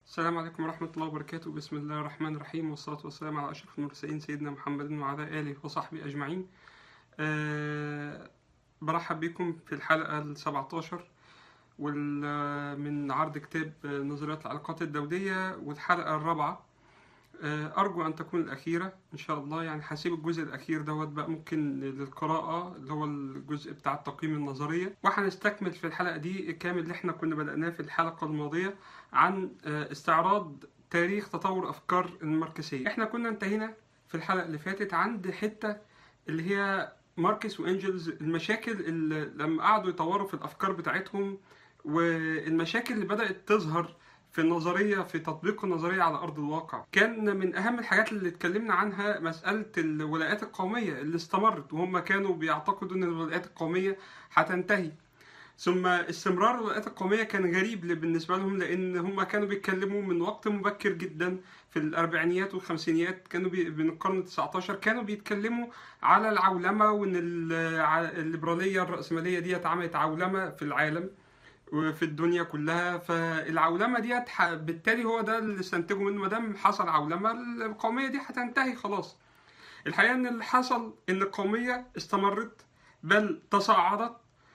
السلام عليكم ورحمة الله وبركاته بسم الله الرحمن الرحيم والصلاة والسلام على أشرف المرسلين سيدنا محمد وعلى آله وصحبه أجمعين أه برحب بكم في الحلقة ال 17 وال- من عرض كتاب نظريات العلاقات الدولية والحلقة الرابعة أه أرجو أن تكون الأخيرة إن شاء الله يعني هسيب الجزء الأخير دوت بقى ممكن للقراءة اللي هو الجزء بتاع التقييم النظرية وهنستكمل في الحلقة دي الكامل اللي احنا كنا بدأناه في الحلقة الماضية عن آه، استعراض تاريخ تطور افكار الماركسيه احنا كنا انتهينا في الحلقه اللي فاتت عند حته اللي هي ماركس وانجلز المشاكل اللي لما قعدوا يطوروا في الافكار بتاعتهم والمشاكل اللي بدات تظهر في النظريه في تطبيق النظريه على ارض الواقع كان من اهم الحاجات اللي اتكلمنا عنها مساله الولايات القوميه اللي استمرت وهم كانوا بيعتقدوا ان الولايات القوميه هتنتهي ثم استمرار الولايات القومية كان غريب ل- بالنسبة لهم لأن هم كانوا بيتكلموا من وقت مبكر جدا في الأربعينيات والخمسينيات كانوا بي من القرن التسعة عشر كانوا بيتكلموا على العولمة وإن ال- ع- الليبرالية الرأسمالية ديت عملت عولمة في العالم وفي الدنيا كلها فالعولمة ديت ح- بالتالي هو ده اللي استنتجوا منه ما دام حصل عولمة القومية دي هتنتهي خلاص الحقيقة إن اللي حصل إن القومية استمرت بل تصاعدت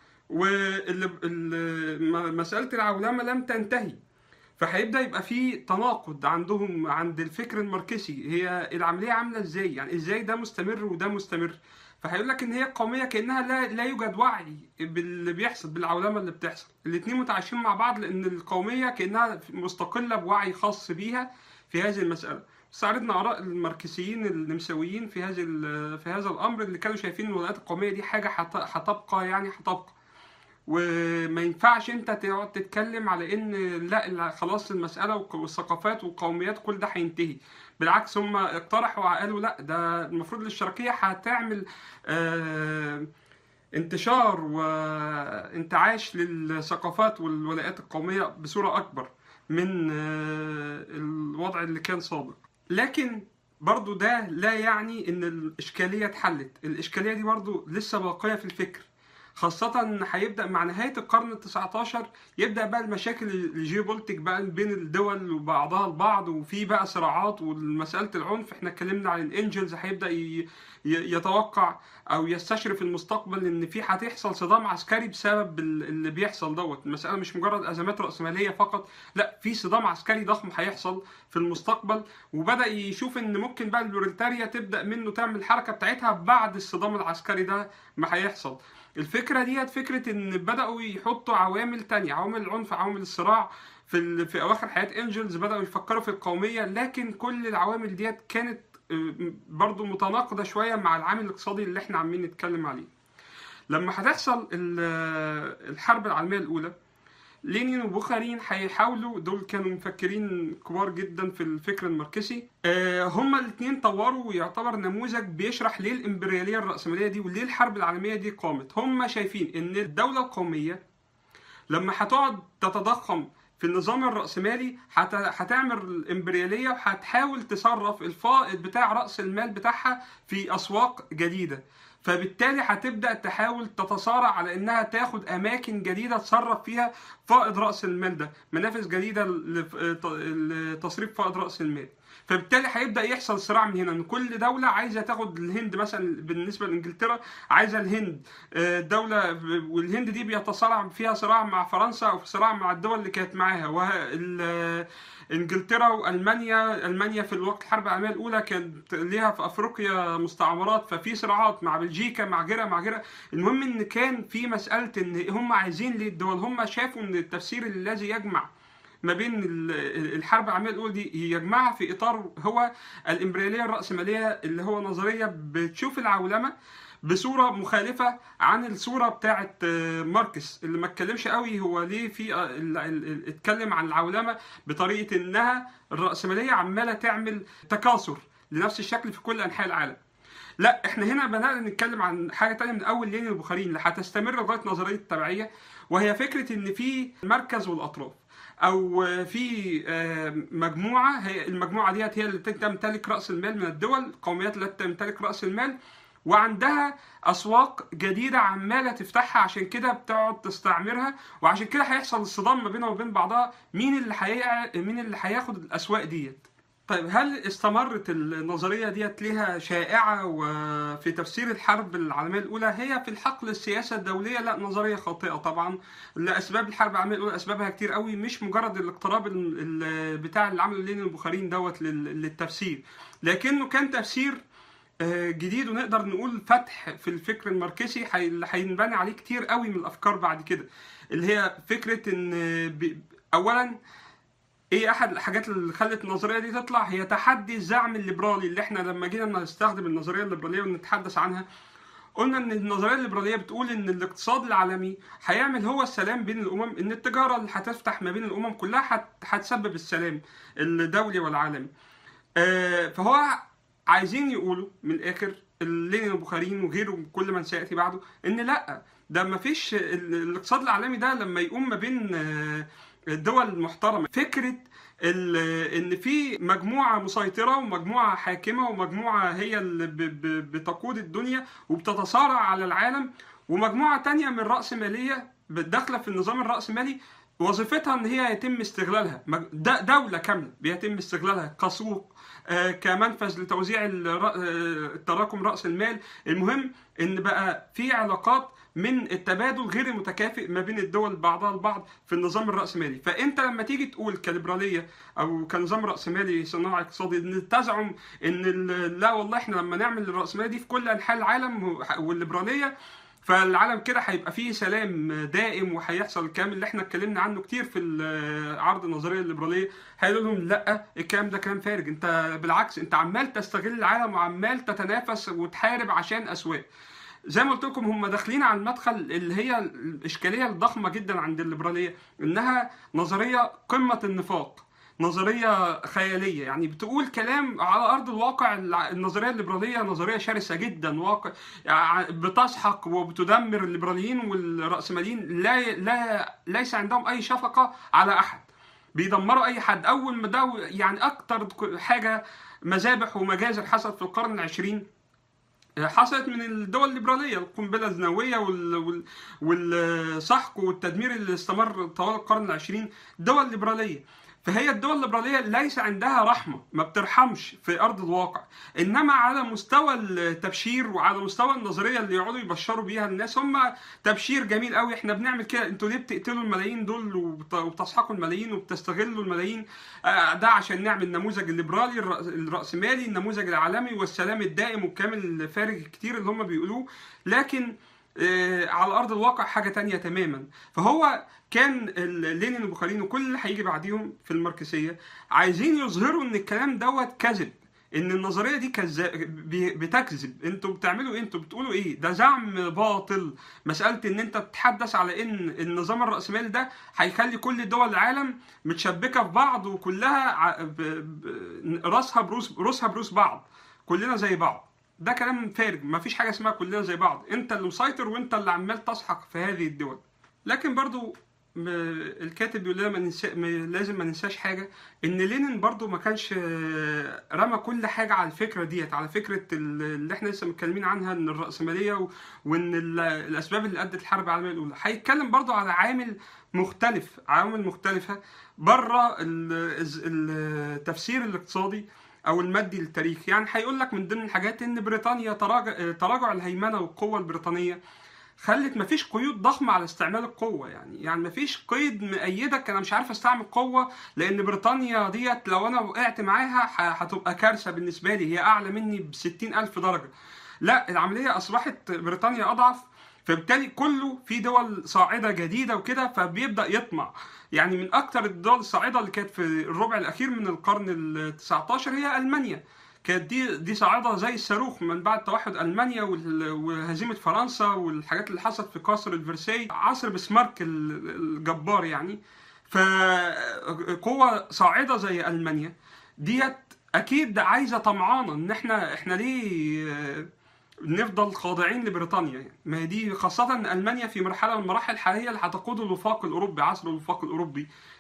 ومسألة العولمة لم تنتهي فهيبدأ يبقى في تناقض عندهم عند الفكر الماركسي هي العملية عاملة ازاي يعني ازاي ده مستمر وده مستمر فهيقول لك ان هي القومية كأنها لا, لا يوجد وعي باللي بيحصل بالعولمة اللي بتحصل الاتنين متعايشين مع بعض لان القومية كأنها مستقلة بوعي خاص بيها في هذه المسألة استعرضنا آراء الماركسيين النمساويين في هذه ال- في هذا الأمر اللي كانوا شايفين الولايات القومية دي حاجة هت- هتبقى يعني هتبقى وما ينفعش انت تقعد تتكلم على ان لا لا، خلاص المساله والك- والثقافات والقوميات كل ده هينتهي بالعكس هم اقترحوا قالوا لا ده المفروض الاشتراكيه هتعمل آه انتشار وانتعاش للثقافات والولايات القوميه بصوره اكبر من آه الوضع اللي كان سابق لكن برضو ده لا يعني ان الاشكاليه اتحلت الاشكاليه دي برضو لسه باقيه في الفكر خاصة إن هيبدأ مع نهاية القرن ال 19 يبدأ بقى المشاكل الجيوبوليتيك بقى بين الدول وبعضها البعض وفي بقى صراعات ومسألة العنف احنا اتكلمنا عن الانجلز هيبدأ ي- ي- يتوقع أو يستشرف المستقبل إن في هتحصل صدام عسكري بسبب ال- اللي بيحصل دوت المسألة مش مجرد أزمات رأسمالية فقط لا في صدام عسكري ضخم هيحصل في المستقبل وبدأ يشوف إن ممكن بقى البروليتاريا تبدأ منه تعمل الحركة بتاعتها بعد الصدام العسكري ده ما هيحصل الفكره ديت فكره ان بداوا يحطوا عوامل تانية عوامل العنف عوامل الصراع في ال... في اواخر حياه انجلز بداوا يفكروا في القوميه لكن كل العوامل ديت كانت آه، برضو متناقضه شويه مع العامل الاقتصادي اللي احنا عمالين نتكلم عليه لما هتحصل ال- آه، الحرب العالميه الاولى لينين وبوخارين هيحاولوا دول كانوا مفكرين كبار جدا في الفكر الماركسي آه، هما الاثنين طوروا ويعتبر نموذج بيشرح ليه الامبرياليه الراسماليه دي وليه الحرب العالميه دي قامت هما شايفين ان الدوله القوميه لما هتقعد تتضخم في النظام الرأسمالي هت- هتعمل الإمبريالية وهتحاول تصرف الفائض بتاع رأس المال بتاعها في أسواق جديدة فبالتالي هتبدأ تحاول تتصارع على إنها تاخد أماكن جديدة تصرف فيها فائض رأس المال ده منافذ جديدة لف- لتصريف فائض رأس المال فبالتالي هيبدا يحصل صراع من هنا ان كل دوله عايزه تاخد الهند مثلا بالنسبه لانجلترا عايزه الهند آه، دوله والهند دي بيتصارع فيها صراع مع فرنسا او صراع مع الدول اللي كانت معاها وال انجلترا والمانيا المانيا في الوقت الحرب العالميه الاولى كانت ليها في افريقيا مستعمرات ففي صراعات مع بلجيكا مع غيرها مع غيرها المهم ان كان في مساله ان هم عايزين ليه الدول هم شافوا ان التفسير الذي يجمع ما بين ال- الحرب العالميه الاولى دي يجمعها في اطار هو الامبرياليه الراسماليه اللي هو نظريه بتشوف العولمه بصوره مخالفه عن الصوره بتاعه آه، ماركس اللي ما اتكلمش قوي هو ليه في آه، ال- ال- ال- اتكلم عن العولمه بطريقه انها الراسماليه عماله تعمل تكاثر لنفس الشكل في كل انحاء العالم لا احنا هنا بدأنا نتكلم عن حاجة تانية من أول لين البخارين اللي هتستمر لغاية نظرية التبعية وهي فكرة إن في مركز والأطراف أو في آه، مجموعة هي المجموعة ديت هي اللي تمتلك رأس المال من الدول القوميات التي تمتلك رأس المال وعندها اسواق جديده عماله تفتحها عشان كده بتقعد تستعمرها وعشان كده هيحصل الصدام ما بينها وبين بعضها مين اللي حي... مين اللي هياخد الاسواق ديت طيب هل استمرت النظرية ديت ليها شائعة وفي تفسير الحرب العالمية الأولى هي في الحقل السياسة الدولية لا نظرية خاطئة طبعا لأسباب الحرب العالمية الأولى أسبابها كتير قوي مش مجرد الاقتراب ال- ال- بتاع اللي عمله لينين البخارين دوت لل- للتفسير لكنه كان تفسير آه، جديد ونقدر نقول فتح في الفكر الماركسي حي- اللي هينبني عليه كتير قوي من الأفكار بعد كده اللي هي فكرة إن ب- أولا ايه احد الحاجات اللي خلت النظريه دي تطلع هي تحدي الزعم الليبرالي اللي احنا لما جينا نستخدم النظريه الليبراليه ونتحدث عنها قلنا ان النظريه الليبراليه بتقول ان الاقتصاد العالمي هيعمل هو السلام بين الامم ان التجاره اللي هتفتح ما بين الامم كلها هت- هتسبب السلام الدولي والعالمي آه، فهو عايزين يقولوا من الاخر لينين وبخارين وغيره كل من سياتي بعده ان لا ده ما فيش ال- الاقتصاد العالمي ده لما يقوم ما بين آه، الدول المحترمه فكره ال- ان في مجموعه مسيطره ومجموعه حاكمه ومجموعه هي اللي ب- ب- بتقود الدنيا وبتتصارع على العالم ومجموعه تانية من رأسماليه داخله في النظام الرأسمالي وظيفتها ان هي يتم استغلالها مج- د- دوله كامله بيتم استغلالها كسوق آه، كمنفذ لتوزيع الر- آه، التراكم راس المال المهم ان بقى في علاقات من التبادل غير المتكافئ ما بين الدول بعضها البعض في النظام الرأسمالي فانت لما تيجي تقول كليبراليه او كنظام رأسمالي صناعي اقتصادي ان تزعم ان ال- لا والله احنا لما نعمل الرأسماليه دي في كل انحاء العالم والليبراليه فالعالم كده هيبقى فيه سلام دائم وهيحصل الكلام اللي احنا اتكلمنا عنه كتير في ال- عرض النظريه الليبراليه هيقولوا لهم لا الكلام ده كلام فارغ انت بالعكس انت عمال تستغل العالم وعمال تتنافس وتحارب عشان اسواق زي ما قلت لكم هم داخلين على المدخل اللي هي الاشكاليه الضخمه جدا عند الليبراليه انها نظريه قمه النفاق نظريه خياليه يعني بتقول كلام على ارض الواقع الع- النظريه الليبراليه نظريه شرسه جدا واقع يعني بتسحق وبتدمر الليبراليين والراسماليين لا لا ليس عندهم اي شفقه على احد بيدمروا اي حد اول ما ده يعني اكتر حاجه مذابح ومجازر حصلت في القرن العشرين حصلت من الدول الليبراليه القنبله النوويه وال... وال... والسحق والتدمير اللي استمر طوال القرن العشرين دول ليبراليه فهي الدول الليبراليه ليس عندها رحمه ما بترحمش في ارض الواقع انما على مستوى التبشير وعلى مستوى النظريه اللي يقعدوا يبشروا بيها الناس هم تبشير جميل قوي احنا بنعمل كده انتوا ليه بتقتلوا الملايين دول وبت- وبتسحقوا الملايين وبتستغلوا الملايين آه، ده عشان نعمل نموذج الليبرالي الر- الراسمالي النموذج العالمي والسلام الدائم والكامل الفارغ كتير اللي هم بيقولوه لكن آه، على ارض الواقع حاجه تانية تماما فهو كان ال- لينين وبخارين وكل اللي هيجي بعديهم في الماركسيه عايزين يظهروا ان الكلام دوت كذب ان النظريه دي كذا بي- بتكذب انتوا بتعملوا ايه انتوا بتقولوا ايه ده زعم باطل مساله ان انت بتتحدث على ان النظام الراسمالي ده هيخلي كل دول العالم متشبكه في بعض وكلها ع- ب- ب- راسها بروس راسها بروس بعض كلنا زي بعض ده كلام فارغ مفيش حاجه اسمها كلنا زي بعض انت اللي مسيطر وانت اللي عمال تسحق في هذه الدول لكن برضو م- الكاتب بيقول لنا ما ننسى م- لازم ما ننساش حاجه ان لينين برضو ما كانش آه، رمى كل حاجه على الفكره ديت على فكره ال- اللي احنا لسه متكلمين عنها ان الراسماليه و- وان ال- الاسباب اللي ادت الحرب العالميه الاولى هيتكلم برضو على عامل مختلف عوامل مختلفه بره ال- الز- التفسير الاقتصادي او المادي للتاريخ يعني هيقول لك من ضمن الحاجات ان بريطانيا تراجع تراجع الهيمنه والقوه البريطانيه خلت مفيش قيود ضخمه على استعمال القوه يعني يعني مفيش قيد مأيدك انا مش عارف استعمل قوه لان بريطانيا ديت لو انا وقعت معاها ح- هتبقى كارثه بالنسبه لي هي اعلى مني ب ألف درجه لا العمليه اصبحت بريطانيا اضعف فبالتالي كله في دول صاعده جديده وكده فبيبدا يطمع يعني من اكتر الدول الصاعده اللي كانت في الربع الاخير من القرن ال 19 هي المانيا كانت دي دي صاعده زي الصاروخ من بعد توحد المانيا وال- وهزيمه فرنسا والحاجات اللي حصلت في قصر الفرساي عصر بسمارك ال- الجبار يعني فقوه صاعده زي المانيا ديت اكيد عايزه طمعانه ان احنا احنا ليه آه، نفضل خاضعين لبريطانيا يعني ما هي دي خاصة ان المانيا في مرحلة من المراحل الحالية اللي هتقود الوفاق الاوروبي عصر الوفاق الاوروبي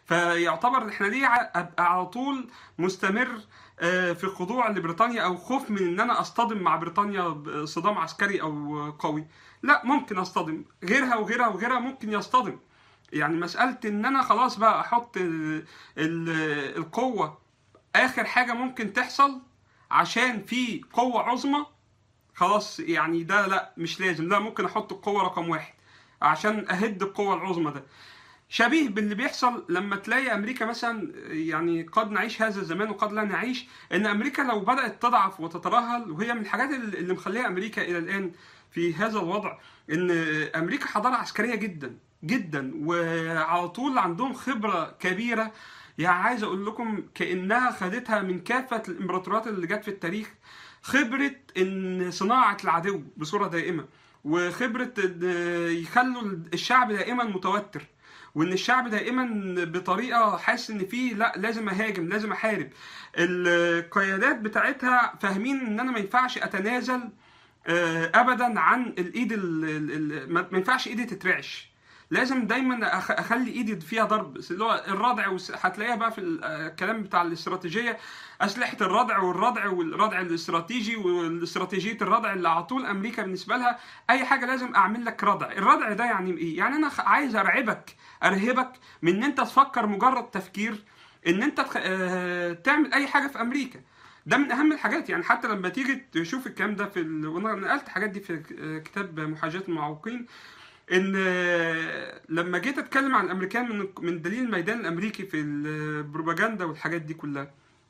فيعتبر احنا ليه ع- ابقى على طول مستمر آه، في الخضوع لبريطانيا او خوف من ان انا اصطدم مع بريطانيا بصدام عسكري او قوي لا ممكن اصطدم غيرها وغيرها وغيرها ممكن يصطدم يعني مسألة إن أنا خلاص بقى أحط ال ال القوة آخر حاجة ممكن تحصل عشان في قوة عظمى خلاص يعني ده لا مش لازم لا ممكن أحط القوة رقم واحد عشان أهد القوة العظمى ده شبيه باللي بيحصل لما تلاقي امريكا مثلا يعني قد نعيش هذا الزمان وقد لا نعيش ان امريكا لو بدات تضعف وتترهل وهي من الحاجات اللي مخليها امريكا الى الان في هذا الوضع ان امريكا حضاره عسكريه جدا جدا وعلى طول عندهم خبره كبيره يعني عايز اقول لكم كانها خدتها من كافه الامبراطوريات اللي جت في التاريخ خبره ان صناعه العدو بصوره دائمه وخبره ان يخلوا الشعب دائما متوتر وان الشعب دائما بطريقه حاسس ان فيه لا لازم اهاجم لازم احارب القيادات بتاعتها فاهمين ان انا ما ينفعش اتنازل آه، ابدا عن الايد ال- ال- ال- ما ما ينفعش ايدي تترعش لازم دايما أخ- اخلي ايدي فيها ضرب اللي هو الردع والس- هتلاقيها بقى في ال- آه، الكلام بتاع الاستراتيجيه اسلحه الردع والردع والردع الاستراتيجي والاستراتيجيه الردع اللي على طول امريكا بالنسبه لها اي حاجه لازم اعمل لك ردع الردع ده يعني ايه يعني انا خ- عايز ارعبك ارهبك من ان انت تفكر مجرد تفكير ان انت تخ... آه، تعمل اي حاجه في امريكا ده من اهم الحاجات يعني حتى لما تيجي تشوف الكلام ده في ال... وانا نقلت الحاجات دي في آه، كتاب محاجاه المعوقين ان آه، لما جيت اتكلم عن الامريكان من من دليل الميدان الامريكي في البروباجندا والحاجات دي كلها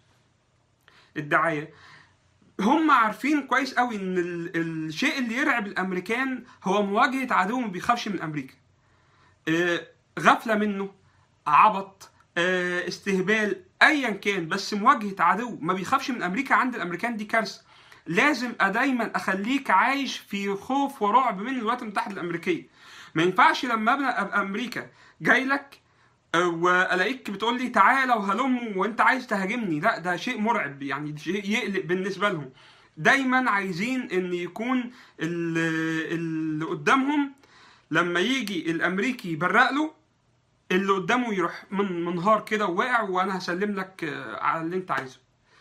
الدعايه هم عارفين كويس قوي ان ال... الشيء اللي يرعب الامريكان هو مواجهه عدو ما بيخافش من امريكا آه، غفله منه عبط آه، استهبال ايا كان بس مواجهه عدو ما بيخافش من امريكا عند الامريكان دي كارثه لازم دايما اخليك عايش في خوف ورعب من الولايات المتحده الامريكيه ما ينفعش لما ابقى ابقى امريكا جاي لك آه، والاقيك بتقول لي تعالى وهلم وانت عايز تهاجمني لا ده شيء مرعب يعني شيء يقلق بالنسبه لهم دايما عايزين ان يكون ال- اللي قدامهم لما يجي الامريكي يبرق له اللي قدامه يروح من منهار كده وواقع وانا هسلم لك آه، على اللي انت عايزه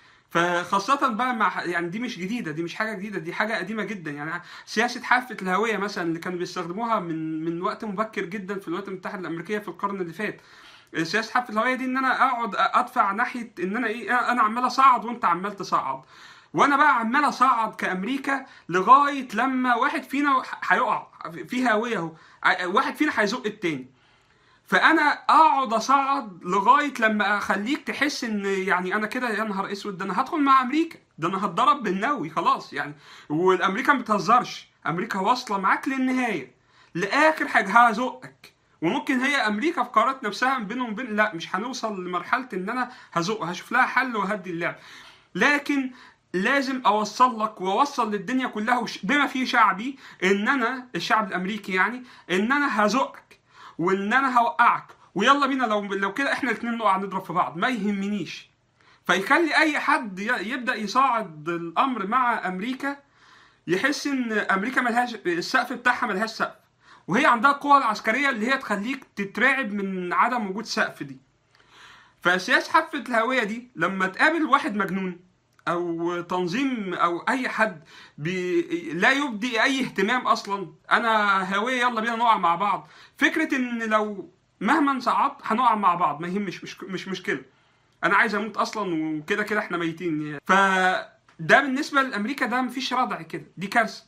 فخاصة بقى مع يعني دي مش جديدة دي مش حاجة جديدة دي حاجة قديمة جدا يعني سياسة حافة الهوية مثلا اللي كانوا بيستخدموها من من وقت مبكر جدا في الولايات المتحدة الأمريكية في القرن اللي فات سياسة حافة الهوية دي إن أنا أقعد أدفع ناحية إن أنا إيه أنا عمال أصعد وأنت عمال تصعد وانا بقى عمال اصعد كامريكا لغايه لما واحد فينا هيقع في هويه اهو واحد فينا هيزق التاني فانا اقعد اصعد لغايه لما اخليك تحس ان يعني انا كده يا نهار اسود ده انا هدخل مع امريكا ده انا هتضرب بالنووي خلاص يعني والامريكا ما بتهزرش امريكا واصله معاك للنهايه لاخر حاجه هزقك وممكن هي امريكا في قرارات نفسها بينهم وبين لا مش هنوصل لمرحله ان انا هزق هشوف لها حل وهدي اللعب لكن لازم اوصل لك واوصل للدنيا كلها وش- بما فيه شعبي ان انا الشعب الامريكي يعني ان انا هزقك وان انا هوقعك ويلا بينا لو لو كده احنا الاثنين نقع نضرب في بعض ما يهمنيش فيخلي اي حد ي- يبدا يصعد الامر مع امريكا يحس ان امريكا ملهاش السقف بتاعها ملهاش سقف وهي عندها القوة العسكرية اللي هي تخليك تترعب من عدم وجود سقف دي فسياسة حافة الهوية دي لما تقابل واحد مجنون او تنظيم او اي حد بي لا يبدي اي اهتمام اصلا انا هوية يلا بينا نقع مع بعض فكرة ان لو مهما صعدت هنقع مع بعض ما يهمش مش مش مشكلة انا عايز اموت اصلا وكده كده احنا ميتين فده بالنسبة لامريكا ده مفيش ردع كده دي كارثة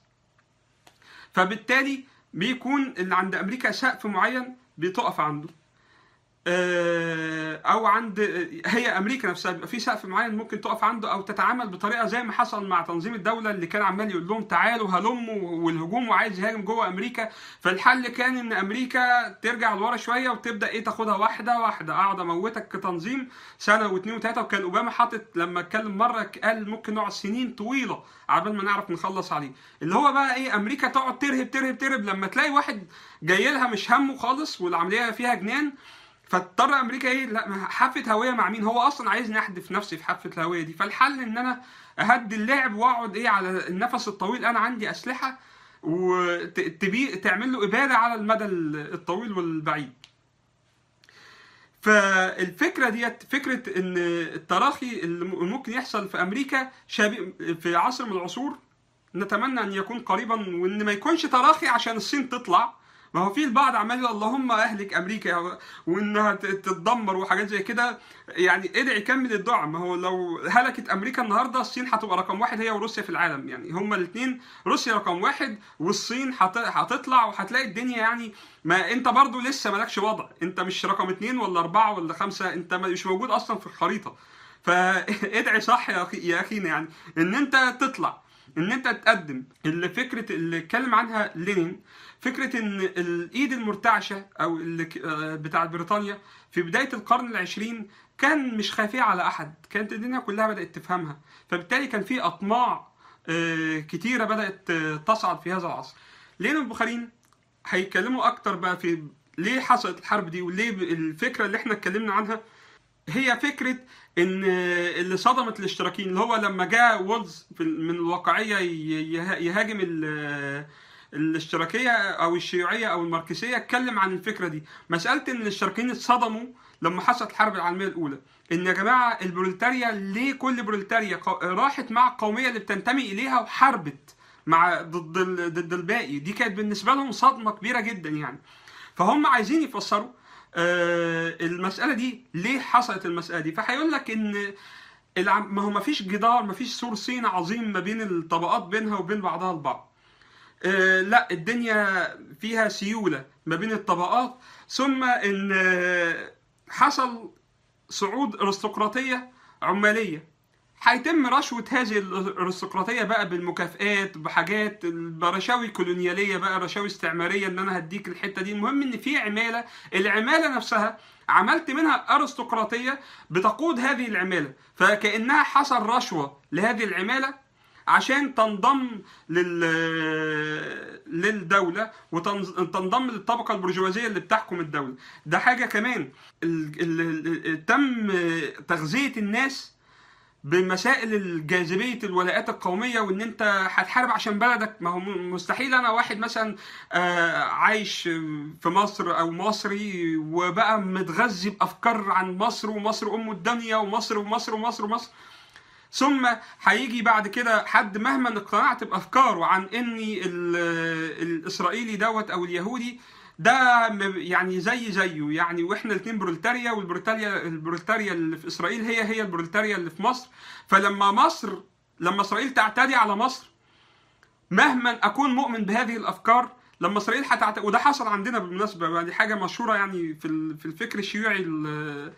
فبالتالي بيكون اللي عند امريكا سقف معين بتقف عنده آه، او عند هي امريكا نفسها بيبقى في سقف معين ممكن تقف عنده او تتعامل بطريقه زي ما حصل مع تنظيم الدوله اللي كان عمال يقول لهم تعالوا هلموا والهجوم وعايز يهاجم جوه امريكا فالحل كان ان امريكا ترجع لورا شويه وتبدا ايه تاخدها واحده واحده اقعد اموتك كتنظيم سنه واثنين وثلاثه وكان اوباما حاطط لما اتكلم مره قال ممكن نقعد سنين طويله عبال ما نعرف نخلص عليه اللي هو بقى ايه امريكا تقعد ترهب ترهب ترهب لما تلاقي واحد جاي لها مش همه خالص والعمليه فيها جنان فاضطر امريكا ايه لا ما حافه هويه مع مين هو اصلا عايزني احدف نفسي في حافه الهويه دي فالحل ان انا اهدي اللعب واقعد ايه على النفس الطويل انا عندي اسلحه وتبي تعمل له اباده على المدى الطويل والبعيد فالفكره ديت فكره ان التراخي اللي ممكن يحصل في امريكا شبيه في عصر من العصور نتمنى ان يكون قريبا وان ما يكونش تراخي عشان الصين تطلع ما هو في البعض عمال يقول اللهم اهلك امريكا وانها ت- تتدمر وحاجات زي كده يعني ادعي كمل الدعاء ما هو لو هلكت امريكا النهارده الصين هتبقى رقم واحد هي وروسيا في العالم يعني هما الاثنين روسيا رقم واحد والصين هت- هتطلع وهتلاقي الدنيا يعني ما انت برضو لسه مالكش وضع انت مش رقم اثنين ولا اربعه ولا خمسه انت مش موجود اصلا في الخريطه فادعي صح يا اخي يا اخينا يعني ان انت تطلع ان انت تقدم اللي فكره اللي اتكلم عنها لينين فكره ان الايد المرتعشه او اللي ك- آه بتاعت بريطانيا في بدايه القرن العشرين كان مش خافيه على احد كانت الدنيا كلها بدات تفهمها فبالتالي كان في اطماع آه، كتيره بدات آه، تصعد في هذا العصر لين البخاريين هيتكلموا اكتر بقى في ليه حصلت الحرب دي وليه ب- الفكره اللي احنا اتكلمنا عنها هي فكره ان اللي صدمت الاشتراكيين اللي هو لما جاء وولز في- من الواقعيه ي- يه- يهاجم ال- الاشتراكيه او الشيوعيه او الماركسيه اتكلم عن الفكره دي مساله ان الاشتراكيين اتصدموا لما حصلت الحرب العالميه الاولى ان يا جماعه البروليتاريا ليه كل بروليتاريا قو- راحت مع القوميه اللي بتنتمي اليها وحاربت مع ضد ال- ضد الباقي دي كانت بالنسبه لهم صدمه كبيره جدا يعني فهم عايزين يفسروا آه، المساله دي ليه حصلت المساله دي فهيقول لك ان العم... ما هو ما فيش جدار ما فيش سور صين عظيم ما بين الطبقات بينها وبين بعضها البعض آه، لا الدنيا فيها سيولة ما بين الطبقات ثم ان آه، حصل صعود ارستقراطية عمالية هيتم رشوة هذه الارستقراطية بقى بالمكافآت بحاجات برشاوي كولونيالية بقى رشاوي استعمارية ان انا هديك الحتة دي المهم ان في عمالة العمالة نفسها عملت منها ارستقراطية بتقود هذه العمالة فكأنها حصل رشوة لهذه العمالة عشان تنضم لل للدوله وتنضم للطبقه البرجوازيه اللي بتحكم الدوله ده حاجه كمان ال... ال... ال... تم تغذيه الناس بمسائل الجاذبيه الولاءات القوميه وان انت هتحارب عشان بلدك ما هو مستحيل انا واحد مثلا آه، عايش في مصر او مصري وبقى متغذي بافكار عن مصر ومصر ام الدنيا ومصر ومصر ومصر ومصر ثم هيجي بعد كده حد مهما اقتنعت بافكاره عن ان ال- الاسرائيلي دوت او اليهودي ده م- يعني زي زيه يعني واحنا الاثنين برولتاريا والبرولتاريا البرولتاريا اللي في اسرائيل هي هي البرولتاريا اللي في مصر فلما مصر لما اسرائيل تعتدي على مصر مهما اكون مؤمن بهذه الافكار لما اسرائيل هتعت... وده حصل عندنا بالمناسبه يعني حاجه مشهوره يعني في ال- في الفكر الشيوعي ال-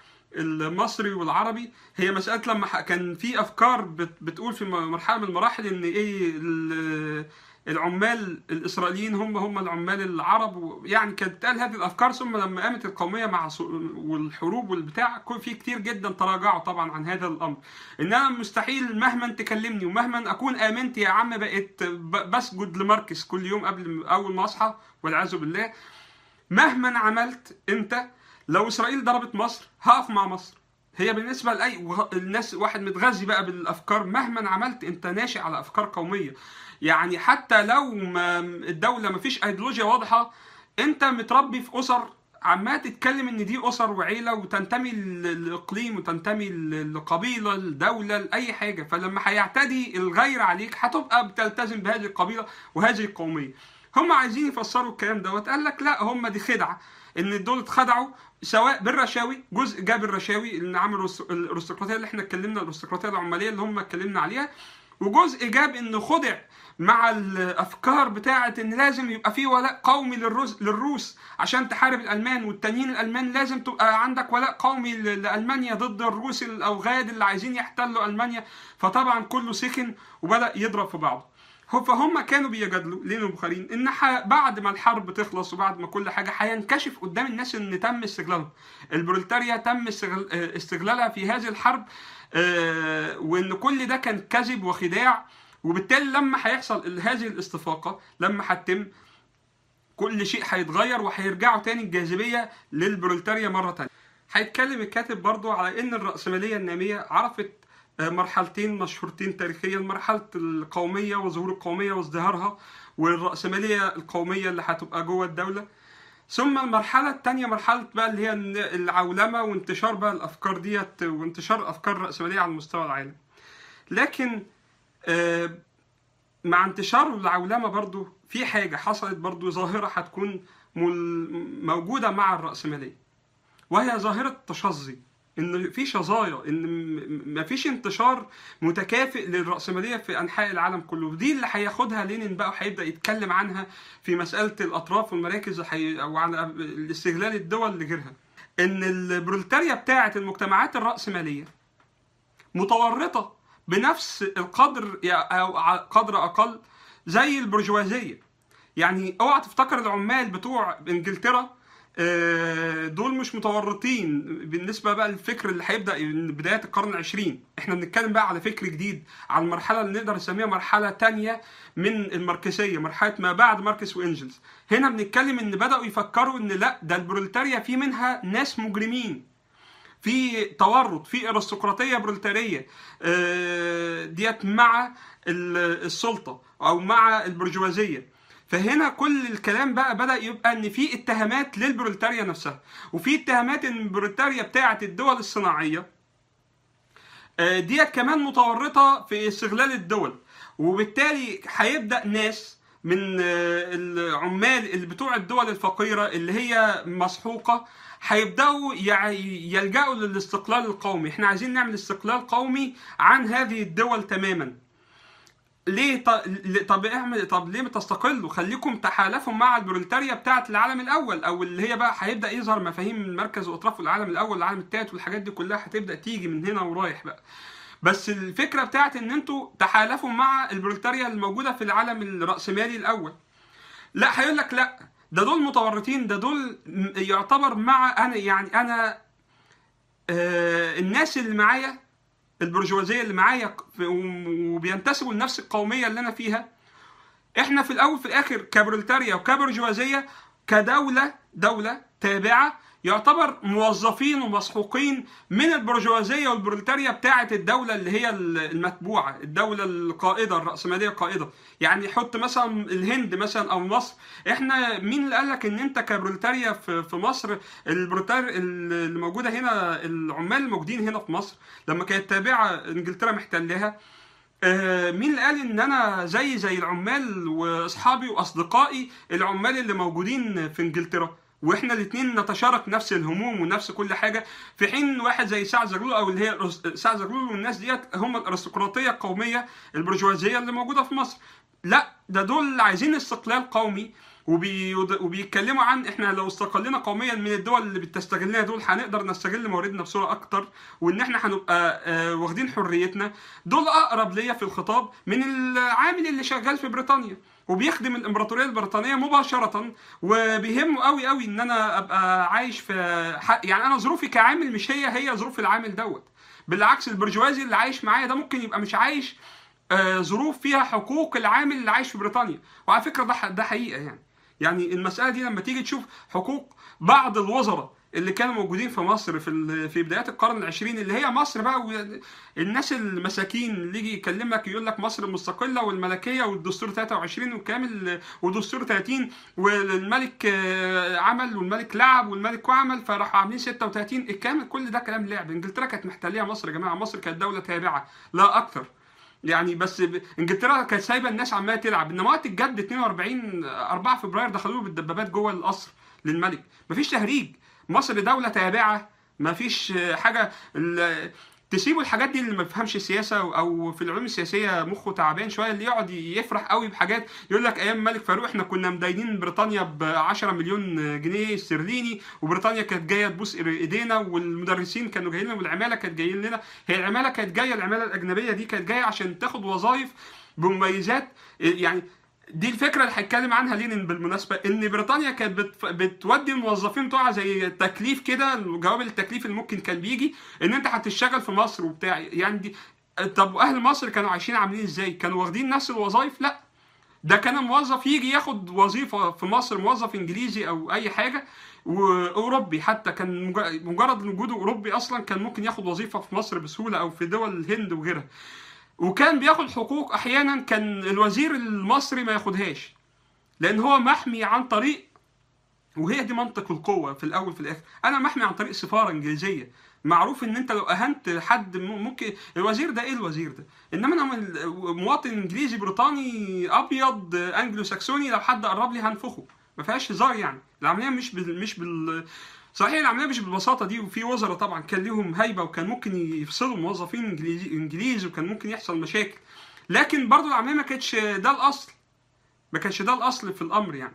المصري والعربي هي مساله لما ح- كان في افكار بت... بتقول في م- مرحله من المراحل ان ايه ال- العمال الاسرائيليين هم هم العمال العرب و- يعني كانت تقال هذه الافكار ثم لما قامت القوميه مع ص- والحروب والبتاع كل- في كتير جدا تراجعوا طبعا عن هذا الامر ان انا مستحيل مهما تكلمني ومهما اكون امنت يا عم بقيت ب- بسجد لماركس كل يوم قبل اول ما اصحى والعياذ بالله مهما عملت انت لو اسرائيل ضربت مصر هقف مع مصر هي بالنسبه لاي وه- الناس واحد متغذي بقى بالافكار مهما عملت انت ناشئ على افكار قوميه يعني حتى لو ما الدوله ما فيش ايديولوجيا واضحه انت متربي في اسر عمال تتكلم ان دي اسر وعيله وتنتمي ل- لاقليم وتنتمي ل- لقبيله لدوله لاي حاجه فلما هيعتدي الغير عليك هتبقى بتلتزم بهذه القبيله وهذه القوميه هم عايزين يفسروا الكلام دوت قال لك لا هم دي خدعه ان دول اتخدعوا سواء بالرشاوي جزء جاب الرشاوي اللي عملوا الرس- الارستقراطيه اللي احنا اتكلمنا الارستقراطيه العماليه اللي هم اتكلمنا عليها وجزء جاب انه خدع مع الافكار بتاعه ان لازم يبقى في ولاء قومي للروس للروس عشان تحارب الالمان والتانيين الالمان لازم تبقى عندك ولاء قومي ل- لالمانيا ضد الروس الاوغاد اللي عايزين يحتلوا المانيا فطبعا كله سخن وبدا يضرب في بعضه هو- فهم كانوا بيجادلوا لين البخاريين ان ح- بعد ما الحرب تخلص وبعد ما كل حاجه هينكشف قدام الناس ان تم استغلالهم البرولتاريا تم استغل- آه، استغلالها في هذه الحرب آه، وان كل ده كان كذب وخداع وبالتالي لما هيحصل ال- هذه الاستفاقه لما هتتم كل شيء هيتغير وهيرجعوا تاني الجاذبيه للبرولتاريا مره تانية هيتكلم الكاتب برضو على ان الراسماليه الناميه عرفت آه، مرحلتين مشهورتين تاريخيا مرحله القوميه وظهور القوميه وازدهارها والراسماليه القوميه اللي هتبقى جوه الدوله ثم المرحله الثانيه مرحله بقى اللي هي العولمه وانتشار بقى الافكار ديت وانتشار الافكار الراسماليه على مستوى العالم لكن آه، مع انتشار العولمه برضو في حاجه حصلت برضو ظاهره هتكون مل- موجوده مع الراسماليه وهي ظاهره التشظي ان في شظايا ان م- مفيش انتشار متكافئ للراسماليه في انحاء العالم كله ودي اللي هياخدها لينين بقى وهيبدا يتكلم عنها في مساله الاطراف والمراكز وحي- وعن استغلال الدول لغيرها ان البرولتاريا بتاعه المجتمعات الراسماليه متورطه بنفس القدر او ع- قدر اقل زي البرجوازيه يعني اوعى تفتكر العمال بتوع انجلترا آه، دول مش متورطين بالنسبه بقى للفكر اللي هيبدا من بدايه القرن العشرين احنا بنتكلم بقى على فكر جديد على المرحله اللي نقدر نسميها مرحله تانية من الماركسيه مرحله ما بعد ماركس وانجلز هنا بنتكلم ان بداوا يفكروا ان لا ده البرولتاريا في منها ناس مجرمين في تورط في ارستقراطيه برولتاريه آه، ديت مع ال- السلطه او مع البرجوازيه فهنا كل الكلام بقى بدا يبقى ان في اتهامات للبرولتاريا نفسها وفي اتهامات ان البرولتاريا بتاعه الدول الصناعيه آه، ديت كمان متورطه في استغلال الدول وبالتالي هيبدا ناس من آه، العمال اللي بتوع الدول الفقيره اللي هي مسحوقه هيبداوا يع- يلجأوا للاستقلال القومي احنا عايزين نعمل استقلال قومي عن هذه الدول تماما ليه ط... ل- طب اعمل طب ليه بتستقلوا خليكم تحالفوا مع البرولتاريا بتاعه العالم الاول او اللي هي بقى هيبدا يظهر مفاهيم المركز واطراف العالم الاول والعالم الثالث والحاجات دي كلها هتبدا تيجي من هنا ورايح بقى بس الفكره بتاعت ان انتوا تحالفوا مع البرولتاريا الموجوده في العالم الراسمالي الاول لا هيقول لك لا ده دول متورطين ده دول م- يعتبر مع انا يعني انا آه الناس اللي معايا البرجوازيه اللي معايا ق- وبينتسبوا لنفس القوميه اللي انا فيها احنا في الاول في الاخر كبرولتاريا وكبرجوازيه كدوله دوله تابعه يعتبر موظفين ومسحوقين من البرجوازيه والبرولتاريا بتاعه الدوله اللي هي المتبوعه الدوله القائده الراسماليه القائده يعني حط مثلا الهند مثلا او مصر احنا مين اللي قال لك ان انت كبرولتاريا في في مصر البرولتار اللي موجوده هنا العمال الموجودين هنا في مصر لما كانت تابعه انجلترا محتلاها آه، مين اللي قال ان انا زي زي العمال واصحابي واصدقائي العمال اللي موجودين في انجلترا واحنا الاثنين نتشارك نفس الهموم ونفس كل حاجه في حين واحد زي سعد زغلول او اللي هي الأرس- سعد زغلول والناس ديت هم الارستقراطيه القوميه البرجوازيه اللي موجوده في مصر لا ده دول عايزين استقلال قومي وبي... وبيتكلموا عن احنا لو استقلنا قوميا من الدول اللي بتستغلنا دول هنقدر نستغل مواردنا بصوره اكتر وان احنا هنبقى آه، واخدين حريتنا دول اقرب ليا في الخطاب من العامل اللي شغال في بريطانيا وبيخدم الامبراطوريه البريطانيه مباشره وبيهمه قوي قوي ان انا ابقى عايش في ح- يعني انا ظروفي كعامل مش هي هي ظروف العامل دوت بالعكس البرجوازي اللي عايش معايا ده ممكن يبقى مش عايش آه، ظروف فيها حقوق العامل اللي عايش في بريطانيا وعلى فكره ده ح- ده حقيقه يعني يعني المساله دي لما تيجي تشوف حقوق بعض الوزراء اللي كانوا موجودين في مصر في ال- في بدايات القرن العشرين اللي هي مصر بقى و- الناس المساكين اللي يجي يكلمك يقول لك مصر المستقله والملكيه والدستور 23 وكامل ودستور 30 والملك آه، عمل والملك لعب والملك وعمل فراحوا عاملين 36 الكامل كل ده كلام لعب انجلترا كانت محتليه مصر يا جماعه مصر كانت دوله تابعه لا اكثر يعني بس ب... انجلترا كانت سايبه الناس عماله تلعب انما وقت الجد 42 4 فبراير دخلوه بالدبابات جوه القصر للملك مفيش تهريج مصر دوله تابعه مفيش حاجه ال... تسيبوا الحاجات دي اللي ما بيفهمش السياسه او في العلوم السياسيه مخه تعبان شويه اللي يقعد يفرح قوي بحاجات يقول لك ايام الملك فاروق احنا كنا مداينين بريطانيا ب 10 مليون جنيه استرليني وبريطانيا كانت جايه تبوس ايدينا والمدرسين كانوا جايين لنا والعماله كانت جايين لنا هي العماله كانت جايه العماله الاجنبيه دي كانت جايه عشان تاخد وظائف بمميزات يعني دي الفكره اللي هيتكلم عنها لينين بالمناسبه ان بريطانيا كانت بت... بتودي الموظفين بتوعها زي تكليف كده جواب التكليف اللي ممكن كان بيجي ان انت هتشتغل في مصر وبتاع يعني دي طب اهل مصر كانوا عايشين عاملين ازاي؟ كانوا واخدين نفس الوظائف؟ لا ده كان موظف يجي ياخد وظيفه في مصر موظف انجليزي او اي حاجه واوروبي حتى كان مج- مجرد وجوده اوروبي اصلا كان ممكن ياخد وظيفه في مصر بسهوله او في دول الهند وغيرها وكان بياخد حقوق احيانا كان الوزير المصري ما ياخدهاش لان هو محمي عن طريق وهي دي منطق القوه في الاول في الاخر انا محمي عن طريق سفاره انجليزيه معروف ان انت لو اهنت حد م- ممكن الوزير ده ايه الوزير ده انما انا من- مواطن انجليزي بريطاني ابيض انجلو ساكسوني لو حد قرب لي هنفخه ما فيهاش هزار يعني العمليه مش بال مش بال صحيح العمليه مش بالبساطه دي وفي وزراء طبعا كان ليهم هيبه وكان ممكن يفصلوا موظفين انجليزي انجليز وكان ممكن يحصل مشاكل لكن برضو العمليه ما كانتش ده الاصل ما كانش ده الاصل في الامر يعني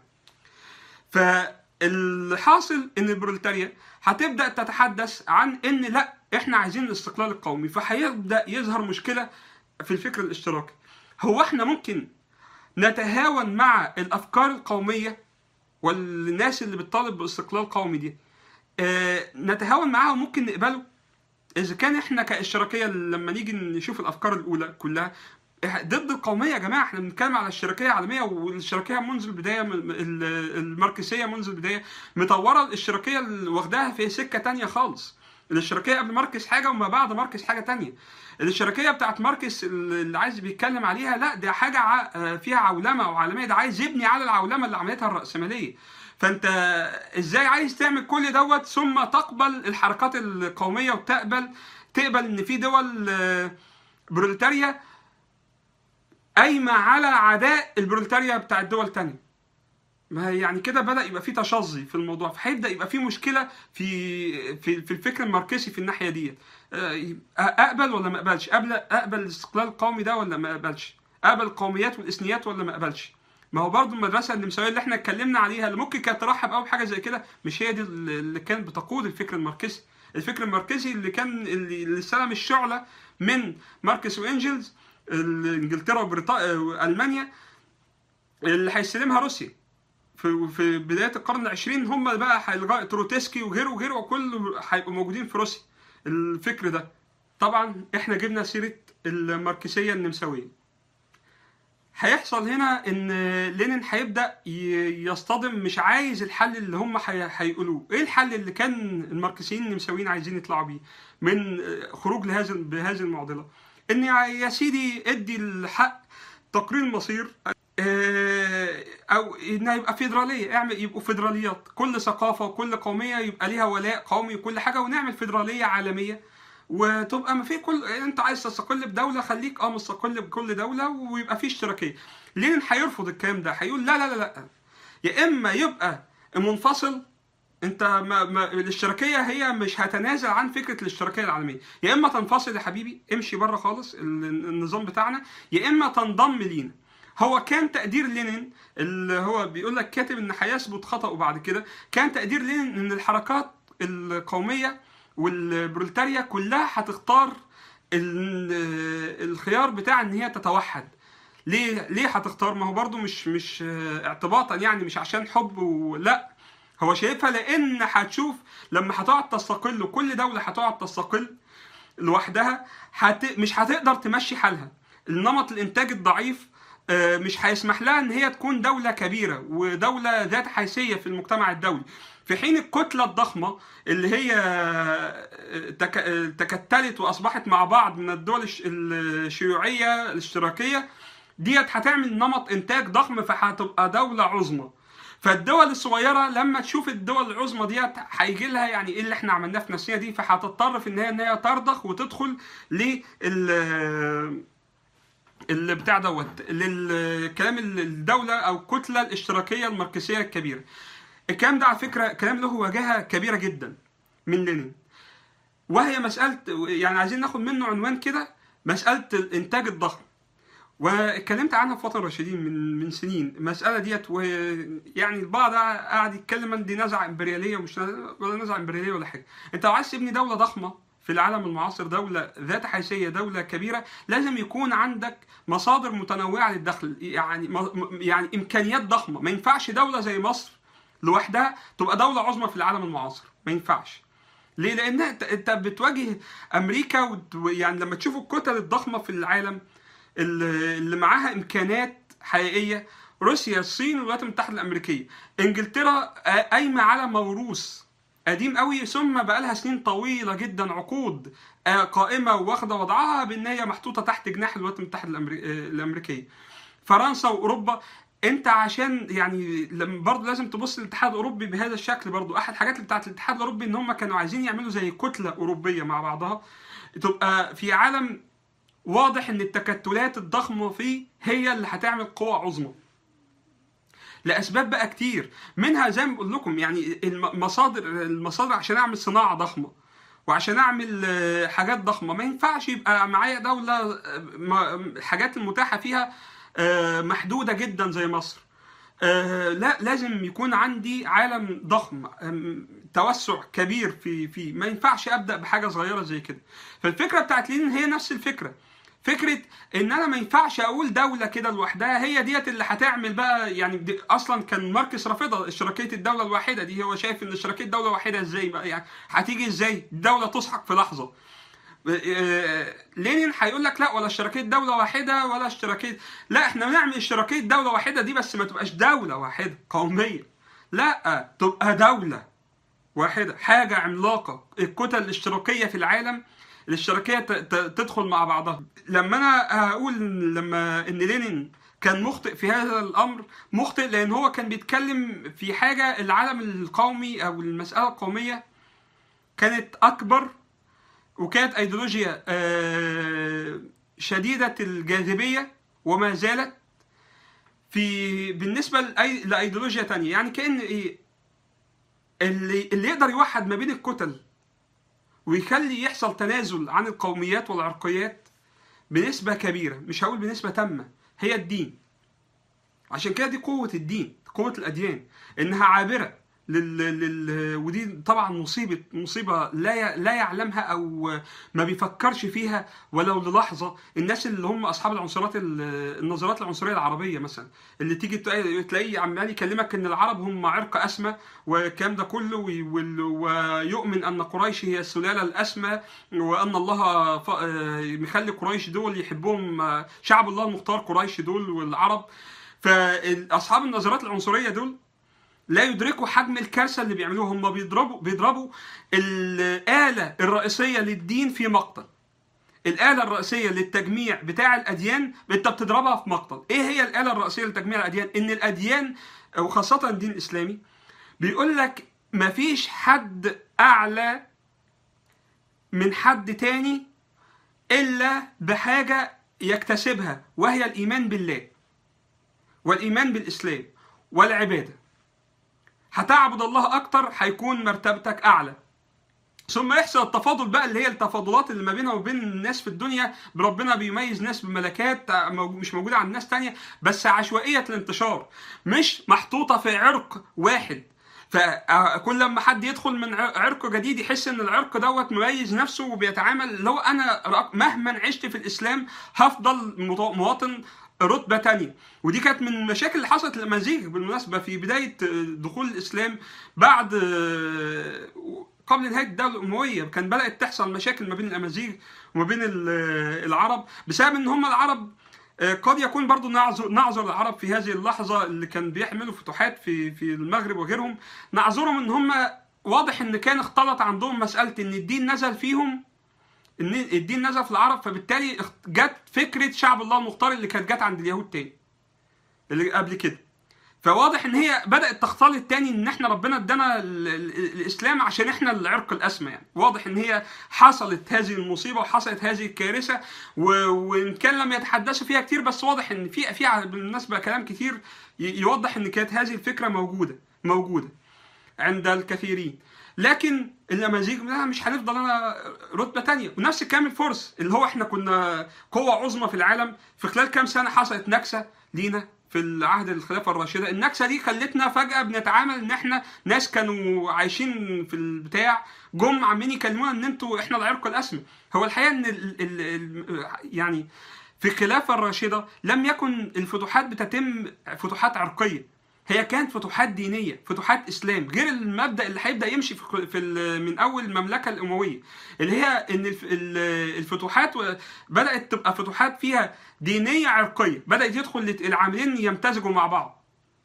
فالحاصل ان البروليتاريا هتبدا تتحدث عن ان لا احنا عايزين الاستقلال القومي فهيبدا يظهر مشكله في الفكر الاشتراكي هو احنا ممكن نتهاون مع الافكار القوميه والناس اللي بتطالب باستقلال قومي دي آه، نتهاون معاها وممكن نقبله اذا كان احنا كاشتراكيه لما نيجي نشوف الافكار الاولى كلها إح- ضد القوميه يا جماعه احنا بنتكلم على الشركيه العالميه والشركيه منذ البدايه م- ال- الماركسيه منذ البدايه مطوره الاشتراكيه اللي واخداها في سكه تانية خالص الاشتراكيه قبل ماركس حاجه وما بعد ماركس حاجه تانية الاشتراكيه بتاعت ماركس اللي عايز بيتكلم عليها لا ده حاجه ع- آه، فيها عولمه وعالميه ده عايز يبني على العولمه اللي عملتها الراسماليه فانت ازاي عايز تعمل كل دوت ثم تقبل الحركات القوميه وتقبل تقبل ان في دول آه، بروليتاريا قايمه على عداء البروليتاريا بتاع الدول التانية ما هي يعني كده بدا يبقى في تشظي في الموضوع فهيبدا يبقى في مشكله في في في الفكر الماركسي في الناحيه ديت آه، اقبل ولا ما اقبلش اقبل اقبل الاستقلال القومي ده ولا ما اقبلش اقبل القوميات والاثنيات ولا ما اقبلش ما هو برضو المدرسه النمساويه اللي احنا اتكلمنا عليها اللي ممكن كانت ترحب قوي بحاجه زي كده مش هي دي اللي كانت بتقود الفكر الماركسي الفكر الماركسي اللي كان اللي اللي استلم الشعله من ماركس وانجلز انجلترا وبريطانيا والمانيا اللي هيستلمها روسيا في في بدايه القرن العشرين هم بقى هيلغاء تروتسكي وغيره وغيره وكل هيبقوا موجودين في روسيا الفكر ده طبعا احنا جبنا سيره الماركسيه النمساويه هيحصل هنا ان لينين هيبدا ي- يصطدم مش عايز الحل اللي هم هي- هيقولوه ايه الحل اللي كان الماركسيين النمساويين عايزين يطلعوا بيه من خروج لهذا بهذه المعضله ان يا سيدي ادي الحق تقرير مصير آه، او انها يبقى فيدراليه اعمل يبقوا فيدراليات كل ثقافه وكل قوميه يبقى ليها ولاء قومي وكل حاجه ونعمل فيدراليه عالميه وتبقى ما في كل انت عايز تستقل بدوله خليك اه مستقل بكل دوله ويبقى في اشتراكيه لينين هيرفض الكلام ده هيقول لا لا لا لا يا اما يبقى منفصل انت ما ما الاشتراكيه هي مش هتنازل عن فكره الاشتراكيه العالميه يا اما تنفصل يا حبيبي امشي بره خالص ال- النظام بتاعنا يا اما تنضم لينا هو كان تقدير لينين اللي هو بيقول لك كاتب ان هيثبت خطأه بعد كده كان تقدير لينين ان الحركات القوميه والبروليتاريا كلها هتختار ال- الخيار بتاع ان هي تتوحد ليه ليه هتختار ما هو برضو مش مش آه، اعتباطا يعني مش عشان حب ولا هو شايفها لان هتشوف لما هتقعد تستقل وكل دوله هتقعد تستقل لوحدها هت... مش هتقدر تمشي حالها النمط الانتاج الضعيف آه، مش هيسمح لها ان هي تكون دوله كبيره ودوله ذات حيثيه في المجتمع الدولي في حين الكتله الضخمه اللي هي آه، تك... آه، تكتلت واصبحت مع بعض من الدول الش- الشيوعيه الاشتراكيه ديت هتعمل نمط انتاج ضخم فهتبقى دوله عظمى فالدول الصغيره لما تشوف الدول العظمى ديت هيجي لها يعني ايه اللي احنا عملناه في نفسنا دي فهتضطر في النهايه ان هي ترضخ وتدخل لل اللي بتاع دوت للكلام الدوله او الكتله الاشتراكيه الماركسيه الكبيره الكلام ده على فكره كلام له وجاهه كبيره جدا من لينين وهي مساله يعني عايزين ناخد منه عنوان كده مساله الانتاج الضخم واتكلمت عنها في وطن الراشدين من من سنين المساله ديت ويعني البعض قاعد يتكلم ان دي نزعه امبرياليه ومش نزعة ولا نزعه امبرياليه ولا حاجه انت لو عايز تبني دوله ضخمه في العالم المعاصر دولة ذات حيثية دولة كبيرة لازم يكون عندك مصادر متنوعة للدخل يعني م- يعني إمكانيات ضخمة ما ينفعش دولة زي مصر لوحدها تبقى دولة عظمى في العالم المعاصر ما ينفعش ليه؟ لأن أنت أنت بتواجه أمريكا وت- يعني لما تشوف الكتل الضخمة في العالم اللي اللي معاها إمكانات حقيقية روسيا الصين والولايات المتحدة الأمريكية إنجلترا آه، قايمة على موروث قديم قوي ثم بقالها سنين طويلة جدا عقود آه، قائمة واخدة وضعها بأن هي محطوطة تحت جناح الولايات المتحدة الأمري- آه، الأمريكية فرنسا وأوروبا انت عشان يعني لما برضه لازم تبص للاتحاد الاوروبي بهذا الشكل برضه احد الحاجات اللي بتاعت الاتحاد الاوروبي ان هم كانوا عايزين يعملوا زي كتله اوروبيه مع بعضها تبقى في عالم واضح ان التكتلات الضخمه فيه هي اللي هتعمل قوة عظمى لاسباب بقى كتير منها زي ما بقول لكم يعني المصادر المصادر عشان اعمل صناعه ضخمه وعشان اعمل آه، حاجات ضخمه ما ينفعش يبقى معايا دوله آه، ما- الحاجات المتاحه فيها آه، محدوده جدا زي مصر آه، لا لازم يكون عندي عالم ضخم آم، توسع كبير في في ما ينفعش ابدا بحاجه صغيره زي كده فالفكره بتاعت لينين هي نفس الفكره فكره ان انا ما ينفعش اقول دوله كده لوحدها هي ديت اللي هتعمل بقى يعني دي اصلا كان ماركس رافضها اشتراكيه الدوله الواحده دي هو شايف ان اشتراكيه الدوله الواحده ازاي بقى يعني هتيجي ازاي الدوله تسحق في لحظه آه، لينين هيقول لك لا ولا اشتراكيه دوله واحده ولا اشتراكيه لا احنا نعمل اشتراكيه دوله واحده دي بس ما تبقاش دوله واحده قوميه لا تبقى دوله واحده حاجه عملاقه الكتل الاشتراكيه في العالم الاشتراكيه ت- ت- تدخل مع بعضها لما انا هقول إن- لما ان لينين كان مخطئ في هذا الامر مخطئ لان هو كان بيتكلم في حاجه العالم القومي او المساله القوميه كانت اكبر وكانت ايديولوجيا آه، شديده الجاذبيه وما زالت في بالنسبه لأي- لايديولوجيا تانية يعني كان ايه اللي اللي يقدر يوحد ما بين الكتل ويخلي يحصل تنازل عن القوميات والعرقيات بنسبة كبيرة مش هقول بنسبة تامة هي الدين عشان كده دي قوة الدين قوة الأديان إنها عابرة لل... لل... ودي طبعا مصيبة مصيبة لا ي... لا يعلمها أو ما بيفكرش فيها ولو للحظة الناس اللي هم أصحاب العنصرات ال... النظريات العنصرية العربية مثلا اللي تيجي تلاقي- تلاقيه عمال يكلمك إن العرب هم عرق أسمى والكلام ده كله وي- وال- ويؤمن أن قريش هي السلالة الأسمى وأن الله ف... آه، مخلي قريش دول يحبهم آه، شعب الله المختار قريش دول والعرب فأصحاب النظريات العنصرية دول لا يدركوا حجم الكارثه اللي بيعملوها هم بيضربوا بيضربوا الآلة الرئيسية للدين في مقتل الآلة الرئيسية للتجميع بتاع الأديان أنت بتضربها في مقتل إيه هي الآلة الرئيسية لتجميع الأديان إن الأديان وخاصة الدين الإسلامي بيقول لك مفيش حد أعلى من حد تاني إلا بحاجة يكتسبها وهي الإيمان بالله والإيمان بالإسلام والعبادة هتعبد الله اكتر هيكون مرتبتك اعلى ثم يحصل التفاضل بقى اللي هي التفاضلات اللي ما بينها وبين الناس في الدنيا ربنا بيميز ناس بملكات مو- مش موجوده عند ناس تانية بس عشوائيه الانتشار مش محطوطه في عرق واحد فكل لما حد يدخل من ع- عرق جديد يحس ان العرق دوت مميز نفسه وبيتعامل لو انا رأ- مهما عشت في الاسلام هفضل مط- مواطن رتبه تانية ودي كانت من المشاكل اللي حصلت للامازيغ بالمناسبه في بدايه دخول الاسلام بعد قبل نهايه الدوله الامويه كان بدات تحصل مشاكل ما بين الامازيغ وما بين ال- العرب بسبب ان هم العرب قد يكون برضو نعذر نعذر العرب في هذه اللحظه اللي كان بيحملوا فتوحات في في المغرب وغيرهم نعذرهم ان هم واضح ان كان اختلط عندهم مساله ان الدين نزل فيهم ان الدين نزل في العرب فبالتالي اخت- جت فكره شعب الله المختار اللي كانت جت عند اليهود تاني اللي قبل كده فواضح ان هي بدات تختلط تاني ان احنا ربنا ادانا ال- ال- الاسلام عشان احنا العرق الاسمى يعني واضح ان هي حصلت هذه المصيبه وحصلت هذه الكارثه و- وان كان لم يتحدثوا فيها كتير بس واضح ان في في بالمناسبه كلام كتير ي- يوضح ان كانت هذه الفكره موجوده موجوده عند الكثيرين لكن الامازيغ لا مش هنفضل انا رتبه تانية ونفس الكلام الفرس اللي هو احنا كنا قوه عظمى في العالم في خلال كام سنه حصلت نكسه لينا في العهد الخلافه الراشده النكسه دي خلتنا فجاه بنتعامل ان احنا ناس كانوا عايشين في البتاع جم عمالين يكلمونا ان انتوا احنا العرق الاسمى هو الحقيقه ان ال ال ال يعني في الخلافه الراشده لم يكن الفتوحات بتتم فتوحات عرقيه هي كانت فتوحات دينيه فتوحات اسلام غير المبدا اللي هيبدا يمشي في في ال- من اول المملكه الامويه اللي هي ان الف- ال- الفتوحات و- بدات تبقى فتوحات فيها دينيه عرقيه بدات يدخل العاملين يمتزجوا مع بعض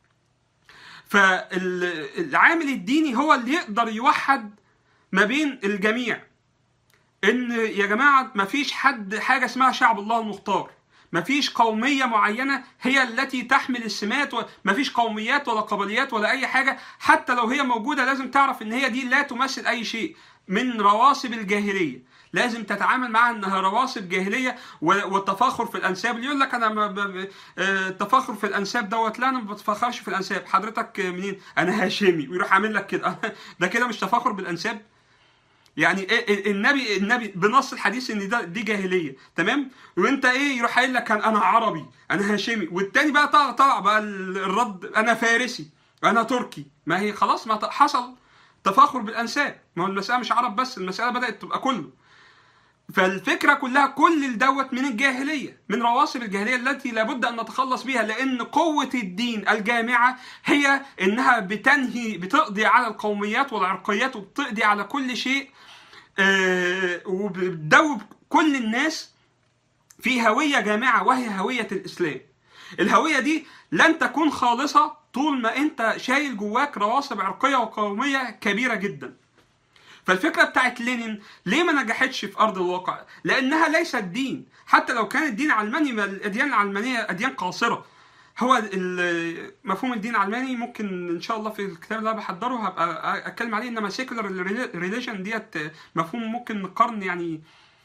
فالعامل الديني هو اللي يقدر يوحد ما بين الجميع ان يا جماعه ما فيش حد حاجه اسمها شعب الله المختار مفيش قوميه معينه هي التي تحمل السمات ومفيش قوميات ولا قبليات ولا اي حاجه حتى لو هي موجوده لازم تعرف ان هي دي لا تمثل اي شيء من رواسب الجاهليه لازم تتعامل معها انها رواسب جاهليه و- والتفاخر في الانساب اللي يقول لك انا ما ب- ب- آه، التفاخر في الانساب دوت لا انا ما بتفخرش في الانساب حضرتك منين انا هاشمي ويروح عامل لك كده ده كده مش تفاخر بالانساب يعني إيه- إيه- النبي النبي بنص الحديث ان ده دي جاهليه تمام وانت ايه يروح قايل لك انا عربي انا هاشمي والتاني بقى طلع طلع بقى الرد انا فارسي انا تركي ما هي خلاص ما ت- حصل تفاخر بالانساب ما هو المساله مش عرب بس المساله بدات تبقى كله فالفكره كلها كل الدوت من الجاهليه من رواسب الجاهليه التي لابد ان نتخلص بيها لان قوه الدين الجامعه هي انها بتنهي بتقضي على القوميات والعرقيات وبتقضي على كل شيء آه، وبتدوب كل الناس في هويه جامعه وهي هويه الاسلام الهويه دي لن تكون خالصه طول ما انت شايل جواك رواسب عرقيه وقوميه كبيره جدا فالفكره بتاعت لينين ليه ما نجحتش في ارض الواقع؟ لانها ليست دين، حتى لو كانت دين علماني ما الاديان العلمانيه اديان قاصره. هو ال- مفهوم الدين العلماني ممكن ان شاء الله في الكتاب اللي انا بحضره هبقى اتكلم عليه انما سيكولار ريليجن ديت مفهوم ممكن من القرن يعني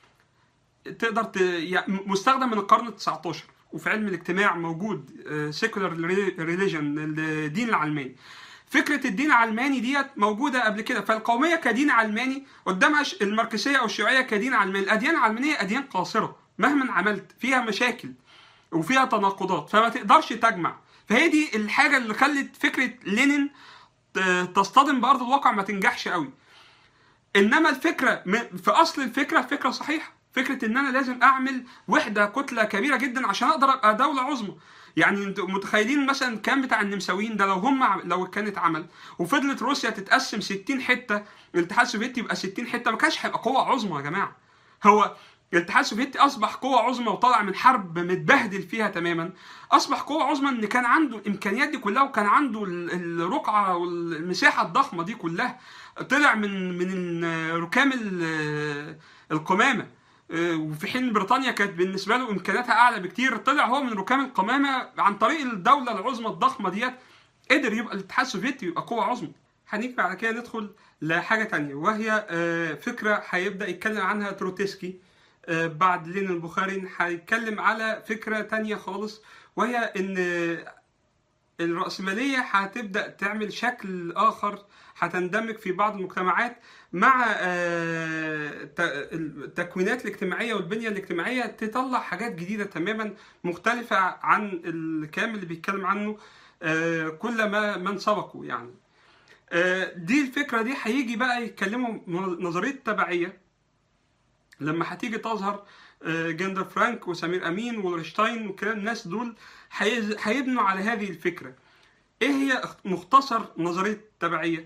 تقدر ت... يعني مستخدم من القرن ال 19 وفي علم الاجتماع موجود سيكولار ريليجن الدين العلماني فكره الدين العلماني ديت موجوده قبل كده فالقوميه كدين علماني قدامها ش- الماركسيه او الشيوعيه كدين علماني الاديان العلمانيه اديان قاصره مهما عملت فيها مشاكل وفيها تناقضات فما تقدرش تجمع فهي دي الحاجه اللي خلت فكره لينين ت- تصطدم بارض الواقع ما تنجحش قوي انما الفكره م- في اصل الفكره فكره صحيحه فكره ان انا لازم اعمل وحده كتله كبيره جدا عشان اقدر ابقى دوله عظمى يعني انتوا متخيلين مثلا كان بتاع النمساويين ده لو هم عم- لو كانت عمل وفضلت روسيا تتقسم 60 حته الاتحاد السوفيتي يبقى 60 حته ما كانش هيبقى قوه عظمى يا جماعه هو الاتحاد السوفيتي اصبح قوه عظمى وطلع من حرب متبهدل فيها تماما اصبح قوه عظمى ان كان عنده الامكانيات دي كلها وكان عنده ال- الرقعه والمساحه الضخمه دي كلها طلع من من ركام ال- القمامه آه، وفي حين بريطانيا كانت بالنسبه له امكانياتها اعلى بكتير طلع هو من ركام القمامه عن طريق الدوله العظمى الضخمه ديت قدر يبقى الاتحاد السوفيتي يبقى قوه عظمى هنيجي بعد كده ندخل لحاجه تانية وهي آه، فكره هيبدا يتكلم عنها تروتسكي آه، بعد لين البخاري هيتكلم على فكره تانية خالص وهي ان الرأسمالية هتبدأ تعمل شكل آخر هتندمج في بعض المجتمعات مع آه، ت- التكوينات الاجتماعية والبنية الاجتماعية تطلع حاجات جديدة تماما مختلفة عن الكلام اللي بيتكلم عنه آه، كل ما من سبقه يعني آه، دي الفكرة دي هيجي بقى يتكلموا نظرية التبعية لما هتيجي تظهر آه، جندر فرانك وسمير امين ورشتاين وكلام الناس دول هيز- هيبنوا على هذه الفكره ايه هي اخت- مختصر نظريه التبعيه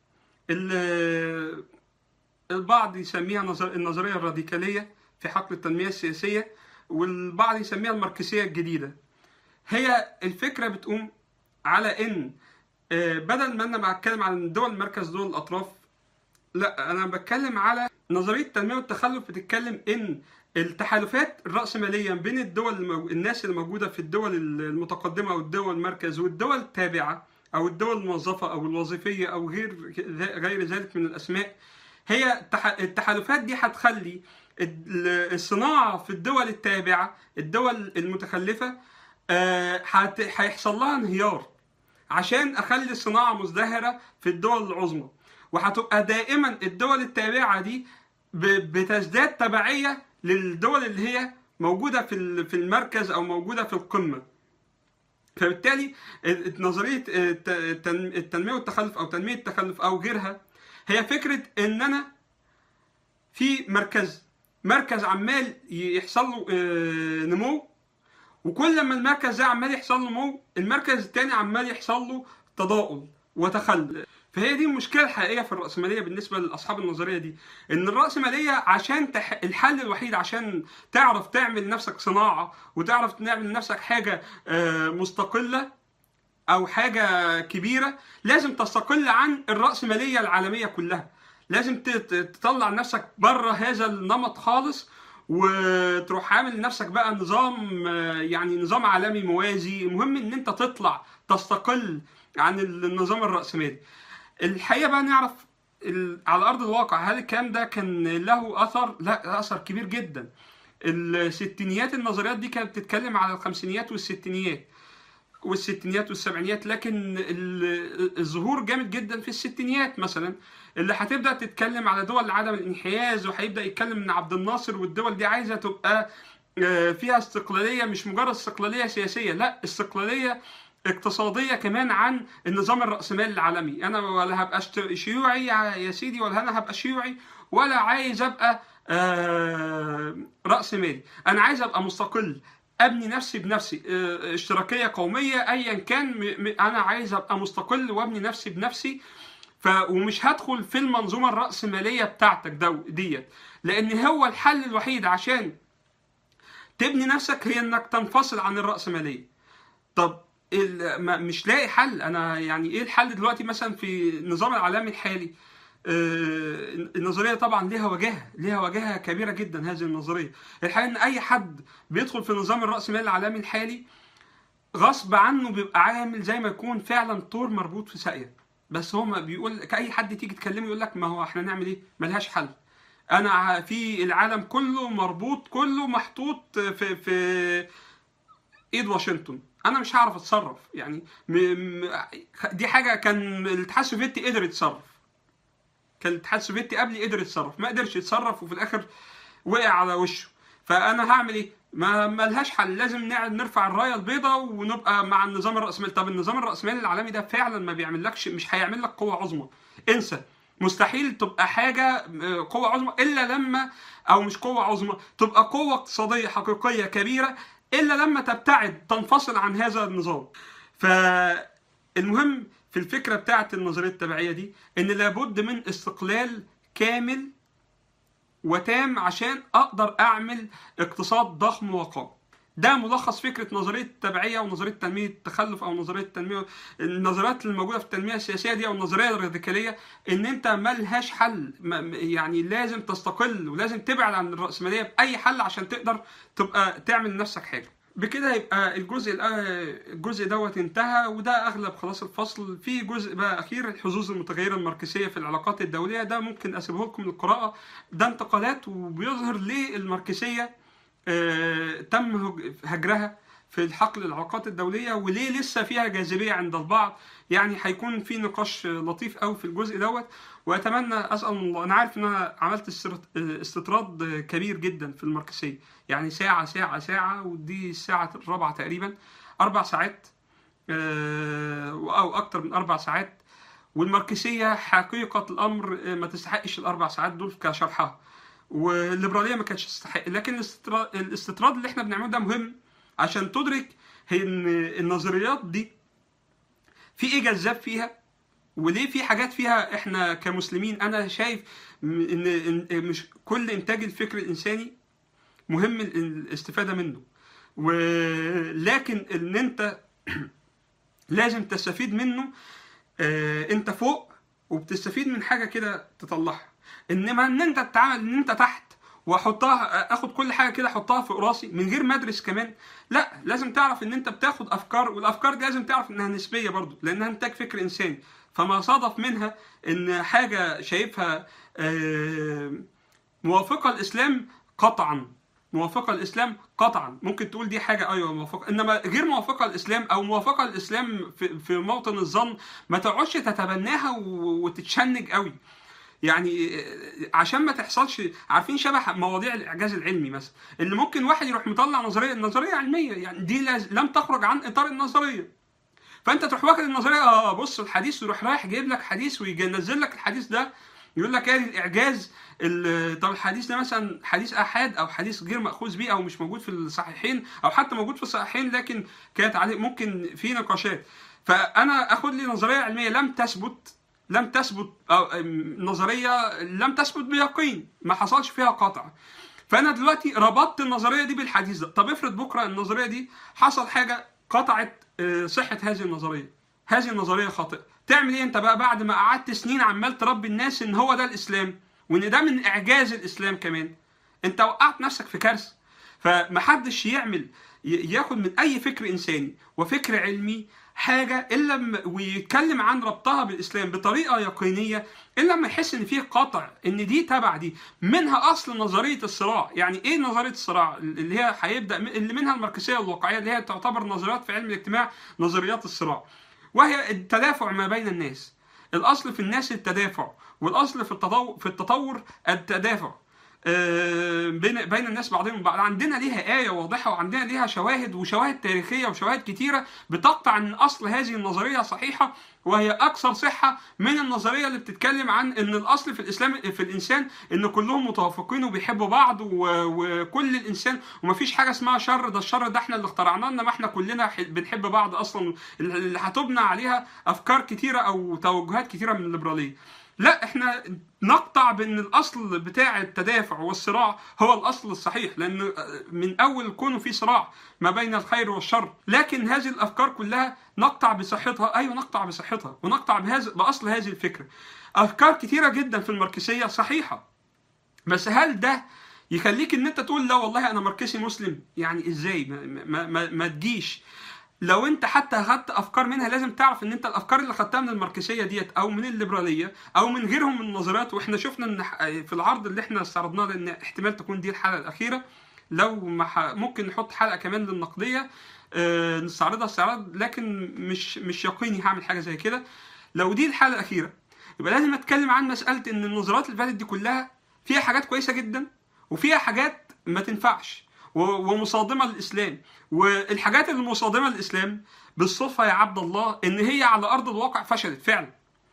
ال- البعض يسميها نظر- النظريه الراديكاليه في حقل التنميه السياسيه والبعض يسميها الماركسيه الجديده هي الفكره بتقوم على ان آه، بدل ما انا بتكلم عن دول المركز دول الاطراف لا انا بتكلم على نظريه التنميه والتخلف بتتكلم ان التحالفات الرأسمالية بين الدول المو... الناس اللي موجودة في الدول المتقدمة أو الدول المركز والدول التابعة أو الدول الموظفة أو الوظيفية أو غير غير ذلك من الأسماء هي التح... التحالفات دي هتخلي ال- الصناعة في الدول التابعة الدول المتخلفة آه، هت... هيحصل لها انهيار عشان اخلي الصناعه مزدهره في الدول العظمى وهتبقى دائما الدول التابعه دي ب- بتزداد تبعيه للدول اللي هي موجوده في ال- في المركز او موجوده في القمه فبالتالي ال- نظريه الت- التن- التنميه والتخلف او تنميه التخلف او غيرها هي فكره ان انا في مركز مركز عمال يحصل له آه، نمو وكل ما المركز ده عمال يحصل له نمو المركز التاني عمال يحصل له تضاؤل وتخلف فهي دي المشكله الحقيقيه في الراسماليه بالنسبه لاصحاب النظريه دي ان الراسماليه عشان تح... الحل الوحيد عشان تعرف تعمل لنفسك صناعه وتعرف تعمل لنفسك حاجه آه، مستقله او حاجه كبيره لازم تستقل عن الراسماليه العالميه كلها لازم ت- ت- تطلع نفسك بره هذا النمط خالص وتروح عامل لنفسك بقى نظام آه، يعني نظام عالمي موازي المهم ان انت تطلع تستقل عن النظام الرأسمالي الحقيقه بقى نعرف ال- على ارض الواقع هل الكلام ده كان له اثر لا اثر كبير جدا الستينيات النظريات دي كانت بتتكلم على الخمسينيات والستينيات والستينيات والسبعينيات لكن ال- الظهور جامد جدا في الستينيات مثلا اللي هتبدا تتكلم على دول عدم الانحياز وهيبدا يتكلم ان عبد الناصر والدول دي عايزه تبقى آه، فيها استقلاليه مش مجرد استقلاليه سياسيه لا استقلاليه اقتصاديه كمان عن النظام الراسمالي العالمي انا ولا هبقى اشت- شيوعي يا يا سيدي ولا انا هبقى شيوعي ولا عايز ابقى آه، راسمالي انا عايز ابقى مستقل ابني نفسي بنفسي آه، اشتراكيه قوميه ايا كان م- م- انا عايز ابقى مستقل وابني نفسي بنفسي ف ومش هدخل في المنظومه الراسماليه بتاعتك دو ديت لان هو الحل الوحيد عشان تبني نفسك هي انك تنفصل عن الراسماليه طب ال- ما- مش لاقي حل انا يعني ايه الحل دلوقتي مثلا في النظام العالمي الحالي آه، النظريه طبعا ليها وجاهه ليها وجاهه كبيره جدا هذه النظريه الحقيقه ان اي حد بيدخل في نظام الراسمالي العالمي الحالي غصب عنه بيبقى عامل زي ما يكون فعلا طور مربوط في ساقيه بس هو ما بيقول اي حد تيجي تكلمه يقول لك ما هو احنا نعمل ايه ملهاش حل انا ع- في العالم كله مربوط كله محطوط في في ايد واشنطن انا مش هعرف اتصرف يعني م... م... دي حاجه كان الاتحاد السوفيتي قدر يتصرف كان الاتحاد السوفيتي قبل قدر يتصرف ما قدرش يتصرف وفي الاخر وقع على وشه فانا هعمل ايه ما ملهاش حل لازم نع- نرفع الرايه البيضاء ونبقى مع النظام الراسمالي طب النظام الراسمالي العالمي ده فعلا ما بيعملكش مش هيعمل لك قوه عظمى انسى مستحيل تبقى حاجه آه، قوه عظمى الا لما او مش قوه عظمى تبقى قوه اقتصاديه حقيقيه كبيره الا لما تبتعد تنفصل عن هذا النظام فالمهم في الفكره بتاعت النظريه التبعيه دي ان لابد من استقلال كامل وتام عشان اقدر اعمل اقتصاد ضخم وقوي ده ملخص فكره نظريه التبعيه ونظريه تنميه التخلف او نظريه التنميه النظريات الموجوده في التنميه السياسيه دي او النظريه الراديكاليه ان انت ملهاش حل م- يعني لازم تستقل ولازم تبعد عن الراسماليه باي حل عشان تقدر تبقى تعمل لنفسك حاجه بكده يبقى الجزء الأ- الجزء دوت انتهى وده اغلب خلاص الفصل في جزء بقى اخير الحظوظ المتغيره الماركسيه في العلاقات الدوليه ده ممكن اسيبه لكم للقراءه ده انتقالات وبيظهر ليه الماركسيه آه، تم هج- هجرها في الحقل العلاقات الدوليه وليه لسه فيها جاذبيه عند البعض يعني هيكون في نقاش لطيف قوي في الجزء دوت واتمنى اسال الله انا عارف ان انا عملت استرات- استطراد كبير جدا في الماركسيه يعني ساعه ساعه ساعه ودي الساعه الرابعه تقريبا اربع ساعات آه، او اكتر من اربع ساعات والماركسيه حقيقه الامر آه، ما تستحقش الاربع ساعات دول كشرحها والليبراليه ما كانتش تستحق لكن الاستطراد, الاستطراد اللي احنا بنعمله ده مهم عشان تدرك هي ان النظريات دي في ايه جذاب فيها وليه في حاجات فيها احنا كمسلمين انا شايف م- ان إن مش كل انتاج الفكر الانساني مهم ال- الاستفاده منه ولكن ان انت لازم تستفيد منه آه، انت فوق وبتستفيد من حاجه كده تطلعها انما ان انت تتعامل ان انت تحت واحطها اخد كل حاجه كده احطها في راسي من غير ما ادرس كمان لا لازم تعرف ان انت بتاخد افكار والافكار دي لازم تعرف انها نسبيه برضو لانها انتاج فكر انساني فما صادف منها ان حاجه شايفها آه، موافقه الاسلام قطعا موافقه الاسلام قطعا ممكن تقول دي حاجه ايوه موافقه انما غير موافقه الاسلام او موافقه الاسلام في, في موطن الظن ما تقعدش تتبناها و- وتتشنج قوي يعني عشان ما تحصلش عارفين شبه مواضيع الاعجاز العلمي مثلا اللي ممكن واحد يروح مطلع نظريه نظريه علميه يعني دي لاز- لم تخرج عن اطار النظريه فانت تروح واخد النظريه اه بص الحديث ويروح رايح جايب لك حديث وينزل لك الحديث ده يقول لك ادي الاعجاز ال- طب الحديث ده مثلا حديث احاد او حديث غير ماخوذ به او مش موجود في الصحيحين او حتى موجود في الصحيحين لكن كانت عليه ممكن في نقاشات فانا اخد لي نظريه علميه لم تثبت لم تثبت أو أم، نظريه لم تثبت بيقين ما حصلش فيها قطع فانا دلوقتي ربطت النظريه دي بالحديث ده طب افرض بكره النظريه دي حصل حاجه قطعت آه، صحه هذه النظريه هذه النظريه خاطئه تعمل ايه انت بقى بعد ما قعدت سنين عمال تربي الناس ان هو ده الاسلام وان ده من اعجاز الاسلام كمان انت وقعت نفسك في كارثه فمحدش يعمل ي- ياخد من اي فكر انساني وفكر علمي حاجه الا لما- ويتكلم عن ربطها بالاسلام بطريقه يقينيه الا لما يحس ان فيه قطع ان دي تبع دي منها اصل نظريه الصراع يعني ايه نظريه الصراع اللي هي هيبدا اللي منها الماركسيه الواقعيه اللي هي تعتبر نظريات في علم الاجتماع نظريات الصراع وهي التدافع ما بين الناس الاصل في الناس التدافع والاصل في التطور في التطور التدافع آه، بين بين الناس بعضهم البعض عندنا ليها آية واضحة وعندنا ليها شواهد وشواهد تاريخية وشواهد كتيرة بتقطع أن أصل هذه النظرية صحيحة وهي أكثر صحة من النظرية اللي بتتكلم عن أن الأصل في الإسلام في الإنسان أن كلهم متوافقين وبيحبوا بعض و- وكل الإنسان ومفيش حاجة اسمها شر ده الشر ده احنا اللي اخترعناه إنما احنا كلنا ح- بنحب بعض أصلا اللي هتبنى عليها أفكار كتيرة أو توجهات كتيرة من الليبرالية لا احنا نقطع بان الاصل بتاع التدافع والصراع هو الاصل الصحيح لان من اول كونه في صراع ما بين الخير والشر لكن هذه الافكار كلها نقطع بصحتها ايوه نقطع بصحتها ونقطع بهذا باصل هذه الفكره افكار كتيره جدا في الماركسيه صحيحه بس هل ده يخليك ان انت تقول لا والله انا ماركسي مسلم يعني ازاي ما, ما, ما, ما تجيش لو انت حتى اخدت افكار منها لازم تعرف ان انت الافكار اللي خدتها من الماركسيه ديت او من الليبراليه او من غيرهم من النظريات واحنا شفنا ان ح- في العرض اللي احنا استعرضناه لان احتمال تكون دي الحلقه الاخيره لو ما ح... ممكن نحط حلقه كمان للنقديه آه، نستعرضها استعراض لكن مش مش يقيني هعمل حاجه زي كده لو دي الحلقه الاخيره يبقى لازم اتكلم عن مساله ان النظريات اللي فاتت دي كلها فيها حاجات كويسه جدا وفيها حاجات ما تنفعش و- ومصادمه للاسلام والحاجات اللي مصادمه للاسلام بالصدفه يا عبد الله ان هي على ارض الواقع فشلت فعلا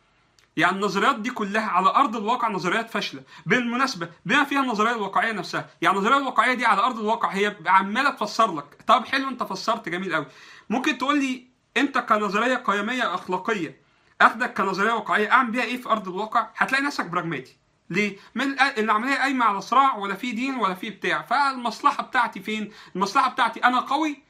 يعني النظريات دي كلها على ارض الواقع نظريات فاشله بالمناسبه بما فيها النظريه الواقعيه نفسها يعني النظريه الواقعيه دي على ارض الواقع هي عماله تفسر لك طب حلو انت فسرت جميل قوي ممكن تقول لي انت كنظريه قيميه اخلاقيه اخدك كنظريه واقعيه اعمل بيها ايه في ارض الواقع هتلاقي نفسك براجماتي ليه؟ من الآ- العمليه قايمه على صراع ولا في دين ولا في بتاع فالمصلحه بتاعتي فين؟ المصلحه بتاعتي انا قوي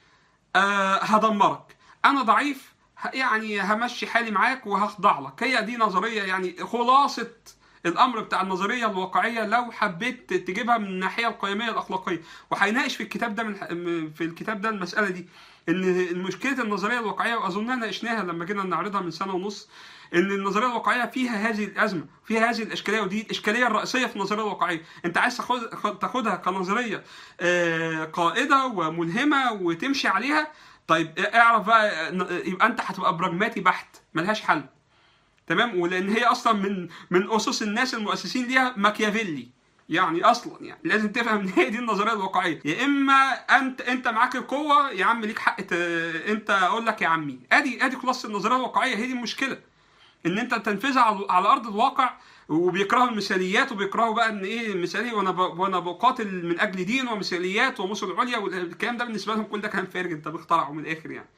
آه هدمرك انا ضعيف ه- يعني همشي حالي معاك وهخضع لك هي دي نظريه يعني خلاصه الامر بتاع النظريه الواقعيه لو حبيت تجيبها من الناحيه القيميه الاخلاقيه وهيناقش في الكتاب ده من م- في الكتاب ده المساله دي ان مشكله النظريه الواقعيه واظننا ناقشناها لما جينا نعرضها من سنه ونص ان النظريه الواقعيه فيها هذه الازمه فيها هذه الاشكاليه ودي الاشكاليه الرئيسيه في النظريه الواقعيه انت عايز تاخد تاخدها كنظريه آه، قائده وملهمه وتمشي عليها طيب اعرف بقى آه، يبقى انت هتبقى براجماتي بحت ملهاش حل تمام ولان هي اصلا من من اسس الناس المؤسسين ليها ماكيافيلي يعني اصلا يعني لازم تفهم ان هي دي النظريه الواقعيه يا اما انت انت معاك القوه يا عم ليك حق ت... انت اقول لك يا عمي ادي ادي خلاصه النظريه الواقعيه هي دي المشكله ان انت تنفذها على, على ارض الواقع وبيكرهوا المثاليات وبيكرهوا بقى ان ايه المثاليه وانا ب... وانا بقاتل من اجل دين ومثاليات ومثل عليا والكلام ده بالنسبه لهم كل ده كلام فارغ انت بيخترعه من الاخر يعني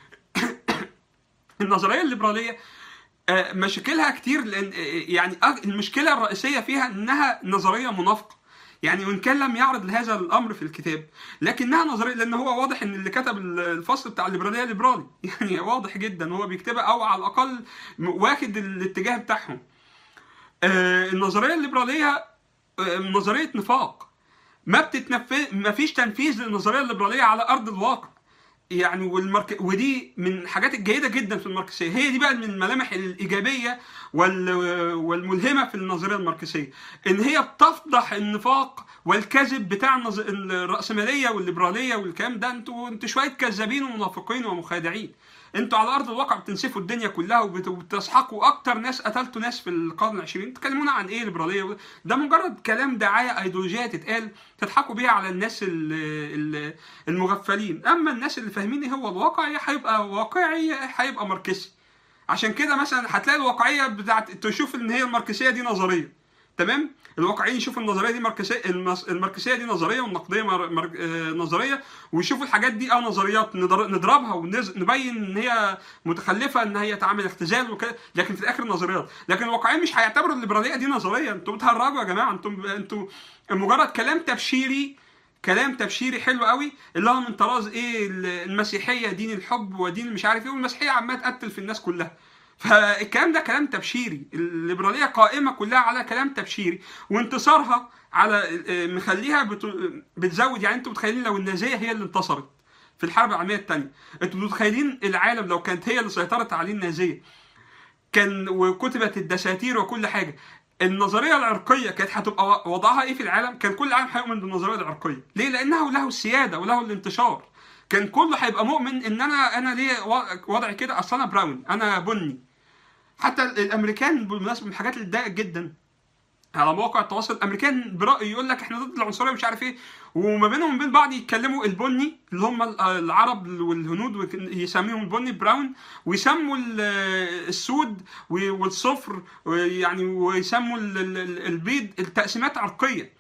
النظريه الليبراليه آه، مشاكلها كتير لان آه، يعني أغ- المشكله الرئيسيه فيها انها نظريه منافقه يعني وان كان لم يعرض لهذا الامر في الكتاب لكنها نظريه لان هو واضح ان اللي كتب الفصل بتاع الليبراليه ليبرالي يعني واضح جدا هو بيكتبها او على الاقل م- واخد الاتجاه بتاعهم آه، النظريه الليبراليه آه، نظريه نفاق ما بتتنفذ ما فيش تنفيذ للنظريه الليبراليه على ارض الواقع يعني والمارك... ودي من الحاجات الجيده جدا في الماركسيه هي دي بقى من الملامح الايجابيه وال... والملهمه في النظريه الماركسيه ان هي بتفضح النفاق والكذب بتاع النظ... الراسماليه والليبراليه والكلام ده انتوا انتوا شويه كذابين ومنافقين ومخادعين انتوا على ارض الواقع بتنسفوا الدنيا كلها وبت- وبتسحقوا اكتر ناس قتلتوا ناس في القرن العشرين تكلمونا عن ايه ليبراليه ده مجرد كلام دعايه ايديولوجيه تتقال تضحكوا بيها على الناس ال- ال- المغفلين اما الناس اللي فاهمين ايه هو الواقع يا هيبقى واقعي يا هيبقى ماركسي عشان كده مثلا هتلاقي الواقعيه بتاعت تشوف ان هي الماركسيه دي نظريه تمام الواقعيين يشوفوا النظريه دي ماركسيه المس- الماركسيه دي نظريه والنقديه مر... مر... آه، نظريه ويشوفوا الحاجات دي اه نظريات ندر... نضربها ونبين ان هي متخلفه ان هي تعمل اختزال وكده لكن في الاخر نظريات لكن الواقعيين مش هيعتبروا الليبراليه دي نظريه انتوا بتهرجوا يا جماعه انتوا انتوا مجرد كلام تبشيري كلام تبشيري حلو قوي اللي هو من طراز ايه المسيحيه دين الحب ودين مش عارف ايه والمسيحيه عماله تقتل في الناس كلها فالكلام ده كلام تبشيري الليبراليه قائمه كلها على كلام تبشيري وانتصارها على آه، مخليها بت- بتزود يعني انتوا متخيلين لو النازيه هي اللي انتصرت في الحرب العالميه الثانيه انتوا متخيلين العالم لو كانت هي اللي سيطرت عليه النازيه كان وكتبت الدساتير وكل حاجه النظريه العرقيه كانت هتبقى وضعها ايه في العالم كان كل العالم هيؤمن بالنظريه العرقيه ليه لانه له السياده وله الانتشار كان كله هيبقى مؤمن ان انا انا ليه وضعي كده اصل انا براون انا بني حتى الامريكان بالمناسبه من الحاجات اللي اتضايقت جدا على مواقع التواصل الامريكان برأي يقول لك احنا ضد العنصريه مش عارف ايه وما بينهم وبين بعض يتكلموا البني اللي هم العرب والهنود وك- يسميهم البني براون ويسموا ال- السود والصفر يعني ويسموا ال- ال- البيض التقسيمات عرقيه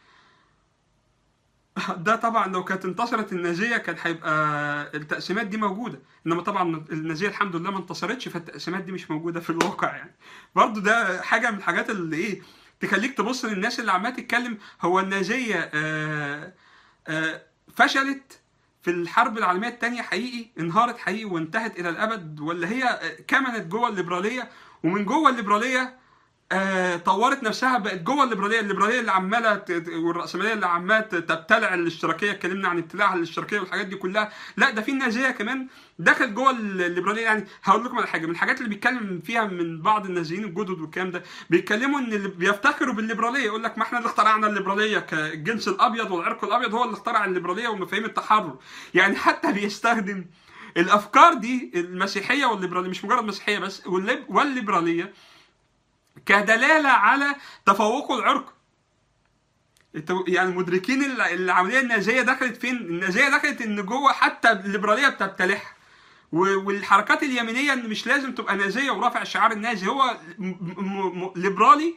ده طبعا لو كانت انتصرت النازيه كان هيبقى التقسيمات دي موجوده انما طبعا النازيه الحمد لله ما انتصرتش فالتقسيمات دي مش موجوده في الواقع يعني برضو ده حاجه من الحاجات اللي ايه تخليك تبص للناس اللي عماله تتكلم هو النازيه آه آه فشلت في الحرب العالميه الثانيه حقيقي انهارت حقيقي وانتهت الى الابد ولا هي كمنت جوه الليبراليه ومن جوه الليبراليه آه طورت نفسها بقت جوه الليبراليه الليبراليه اللي عماله ت- ت- والراسماليه اللي عماله ت- تبتلع الاشتراكيه اتكلمنا عن ابتلاعها الاشتراكيه والحاجات دي كلها لا ده في النازيه كمان دخلت جوه الليبراليه يعني هقول لكم على حاجه من الحاجات اللي بيتكلم فيها من بعض النازيين الجدد والكلام ده بيتكلموا ان اللي بيفتخروا بالليبراليه يقول لك ما احنا اللي اخترعنا الليبراليه كالجنس الابيض والعرق الابيض هو اللي اخترع الليبراليه ومفاهيم التحرر يعني حتى بيستخدم الافكار دي المسيحيه والليبراليه مش مجرد مسيحيه بس والليب- والليبراليه كدلاله على تفوقه العرقي انتوا يعني مدركين ال- العمليه النازيه دخلت فين؟ النازيه دخلت ان جوه حتى الليبراليه بتبتلعها و- والحركات اليمينيه ان مش لازم تبقى نازيه ورافع الشعار النازي هو م- م- م- ليبرالي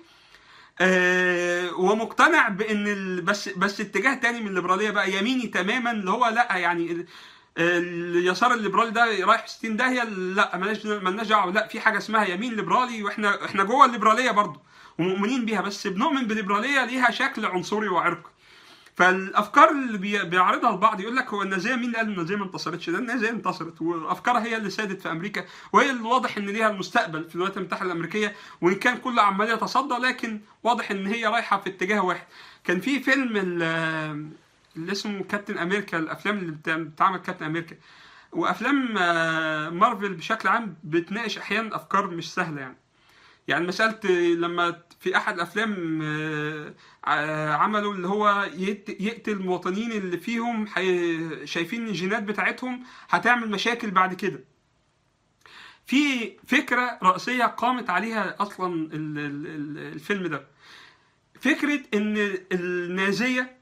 آه ومقتنع بان ال... بس بس اتجاه تاني من الليبراليه بقى يميني تماما اللي هو لا يعني ال- اليسار الليبرالي ده رايح في 60 داهيه لا مالناش مالناش دعوه لا في حاجه اسمها يمين ليبرالي واحنا احنا جوه الليبراليه برضه ومؤمنين بيها بس بنؤمن بالليبراليه ليها شكل عنصري وعرقي فالافكار اللي بي- بيعرضها البعض يقول لك هو النازيه مين اللي قال النازيه ما انتصرتش ده النازيه انتصرت وافكارها هي اللي سادت في امريكا وهي اللي واضح ان ليها المستقبل في الولايات المتحده الامريكيه وان كان كله عمال يتصدى لكن واضح ان هي رايحه في اتجاه واحد كان في فيلم ال- اللي اسمه كابتن امريكا الافلام اللي بتع- بتعمل كابتن امريكا وافلام آه، مارفل بشكل عام بتناقش احيانا افكار مش سهله يعني يعني مسألة لما في أحد الأفلام آه، آه، عملوا اللي هو يت- يقتل المواطنين اللي فيهم حي- شايفين إن الجينات بتاعتهم هتعمل مشاكل بعد كده في فكرة رئيسية قامت عليها أصلا ال- ال- ال- الفيلم ده فكرة إن النازية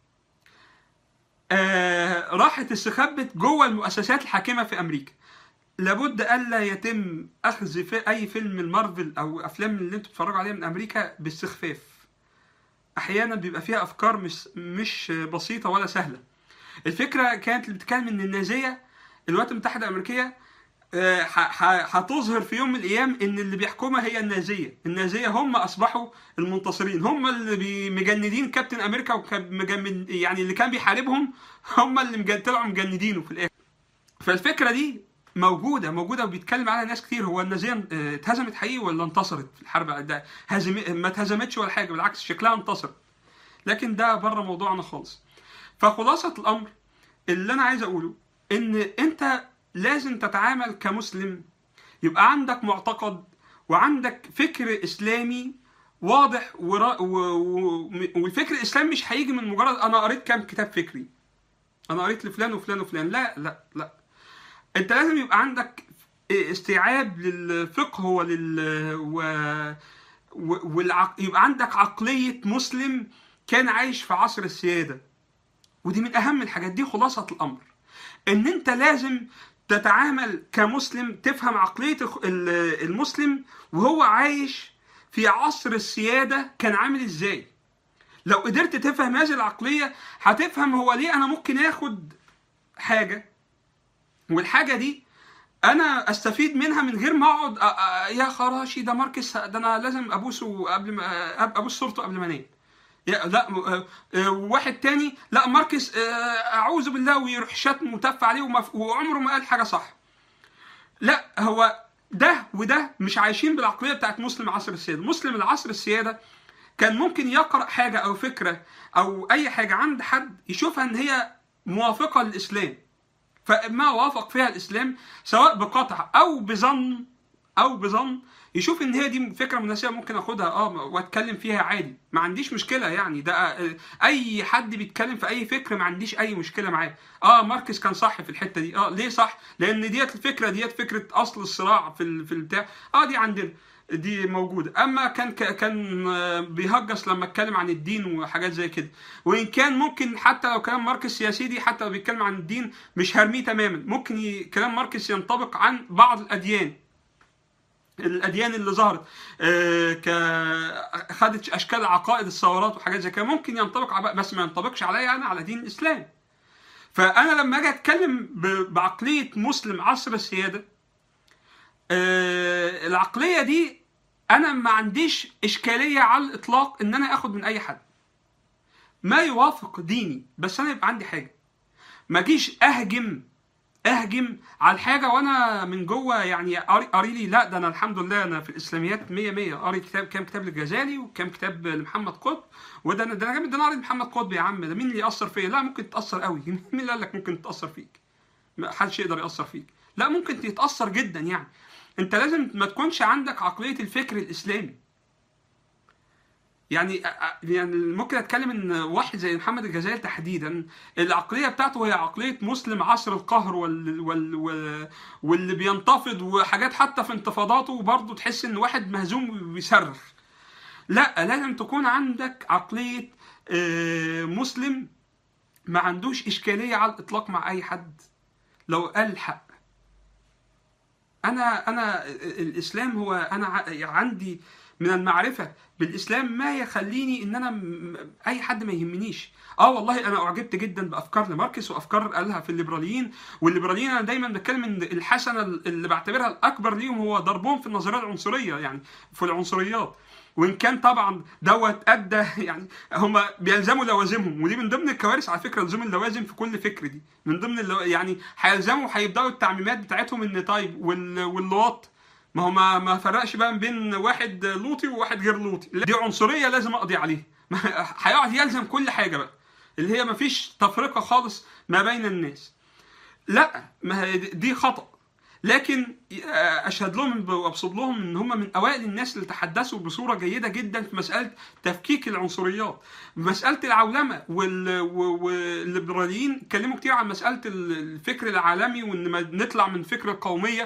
آه، راحت استخبت جوه المؤسسات الحاكمة في أمريكا لابد الا يتم اخذ في اي فيلم من مارفل او افلام اللي انتوا بتتفرجوا عليها من امريكا باستخفاف احيانا بيبقى فيها افكار مش مش بسيطه ولا سهله الفكره كانت اللي بتتكلم ان النازيه الولايات المتحده الامريكيه آه، ح- ح- هتظهر في يوم من الايام ان اللي بيحكمها هي النازيه النازيه هم اصبحوا المنتصرين هم اللي بي- مجندين كابتن امريكا ومجمد يعني اللي كان بيحاربهم هم اللي مجن- طلعوا مجندينه في الاخر فالفكره دي موجوده موجوده وبيتكلم عنها ناس كتير هو النازيه آه، اتهزمت حقيقي ولا انتصرت في الحرب ده هزم ما اتهزمتش ولا حاجه بالعكس شكلها انتصرت لكن ده بره موضوعنا خالص فخلاصه الامر اللي انا عايز اقوله ان انت لازم تتعامل كمسلم يبقى عندك معتقد وعندك فكر اسلامي واضح ورا و... و... والفكر الاسلامي مش هيجي من مجرد انا قريت كام كتاب فكري انا قريت لفلان وفلان وفلان لا لا لا انت لازم يبقى عندك استيعاب للفقه ولل و... و... والعق... يبقى عندك عقلية مسلم كان عايش في عصر السيادة ودي من أهم الحاجات دي خلاصة الأمر إن أنت لازم تتعامل كمسلم تفهم عقلية الخ- ال- المسلم وهو عايش في عصر السيادة كان عامل إزاي لو قدرت تفهم هذه العقلية هتفهم هو ليه أنا ممكن آخد حاجة والحاجه دي انا استفيد منها من غير ما اقعد أ- أ- يا خراشي ده ماركس ده انا لازم ابوسه قبل ما أب- ابوس صورته قبل ما انام يا لا م- آه، آه، واحد تاني لا ماركس آه، اعوذ بالله ويروح شتم وتف عليه وما- وعمره ما قال حاجه صح لا هو ده وده مش عايشين بالعقليه بتاعت مسلم عصر السياده مسلم العصر السياده كان ممكن يقرا حاجه او فكره او اي حاجه عند حد يشوفها ان هي موافقه للاسلام فما وافق فيها الاسلام سواء بقطع او بظن او بظن يشوف ان هي دي فكره مناسبه ممكن اخدها اه واتكلم فيها عادي ما عنديش مشكله يعني ده آه، اي حد بيتكلم في اي فكر ما عنديش اي مشكله معاه اه ماركس كان صح في الحته دي اه ليه صح لان ديت الفكره ديت فكره اصل الصراع في ال- في البتاع اه دي عندنا دي موجوده اما كان ك- كان آه، بيهجس لما اتكلم عن الدين وحاجات زي كده وان كان ممكن حتى لو كلام ماركس يا سيدي حتى لو بيتكلم عن الدين مش هرميه تماما ممكن ي... كلام ماركس ينطبق عن بعض الاديان الاديان اللي ظهرت آه، ك خدت اشكال عقائد الثورات وحاجات زي كده ممكن ينطبق على بس ما ينطبقش عليا انا على دين الاسلام فانا لما اجي اتكلم ب- بعقليه مسلم عصر السياده آه، العقليه دي انا ما عنديش اشكاليه على الاطلاق ان انا اخد من اي حد ما يوافق ديني بس انا يبقى عندي حاجه ما اجيش اهجم اهجم على الحاجه وانا من جوه يعني قاري قاري لي لا ده انا الحمد لله انا في الاسلاميات 100 100 قاري كتاب كام كتاب للغزالي وكام كتاب لمحمد قطب وده أنا- ده انا جامد ده انا قاري محمد قطب يا عم ده مين اللي ياثر فيا لا ممكن تاثر قوي مين اللي قال لك ممكن تاثر فيك ما حدش يقدر ياثر فيك لا ممكن تتاثر جدا يعني انت لازم ما تكونش عندك عقليه الفكر الاسلامي يعني يعني ممكن اتكلم ان واحد زي محمد الجزائري تحديدا العقليه بتاعته هي عقليه مسلم عصر القهر وال وال وال واللي بينتفض وحاجات حتى في انتفاضاته برضه تحس ان واحد مهزوم وبيصرخ لا لازم تكون عندك عقليه آه، مسلم ما عندوش اشكاليه على الاطلاق مع اي حد لو قال الحق انا انا الاسلام هو انا ع- عندي من المعرفه بالاسلام ما يخليني ان انا م- اي حد ما يهمنيش اه والله انا اعجبت جدا بافكار لماركس وافكار قالها في الليبراليين والليبراليين انا دايما بتكلم ان الحسنه اللي بعتبرها الاكبر ليهم هو ضربهم في النظريه العنصريه يعني في العنصريات وان كان طبعا دوت ادى يعني هم بيلزموا لوازمهم ودي من ضمن الكوارث على فكره لزوم اللوازم في كل فكر دي من ضمن اللو... يعني هيلزموا هيبداوا التعميمات بتاعتهم ان طيب وال... واللواط ما هو ما ما فرقش بقى بين واحد لوطي وواحد غير لوطي لا، دي عنصريه لازم اقضي عليها ما- هيقعد يلزم كل حاجه بقى اللي هي ما فيش تفرقه خالص ما بين الناس لا ما هي دي خطأ لكن اشهد لهم وابصد لهم ان هم من اوائل الناس اللي تحدثوا بصوره جيده جدا في مساله تفكيك العنصريات مساله العولمه وال- و- والليبراليين اتكلموا كتير عن مساله الفكر العالمي وان ما نطلع من فكر القوميه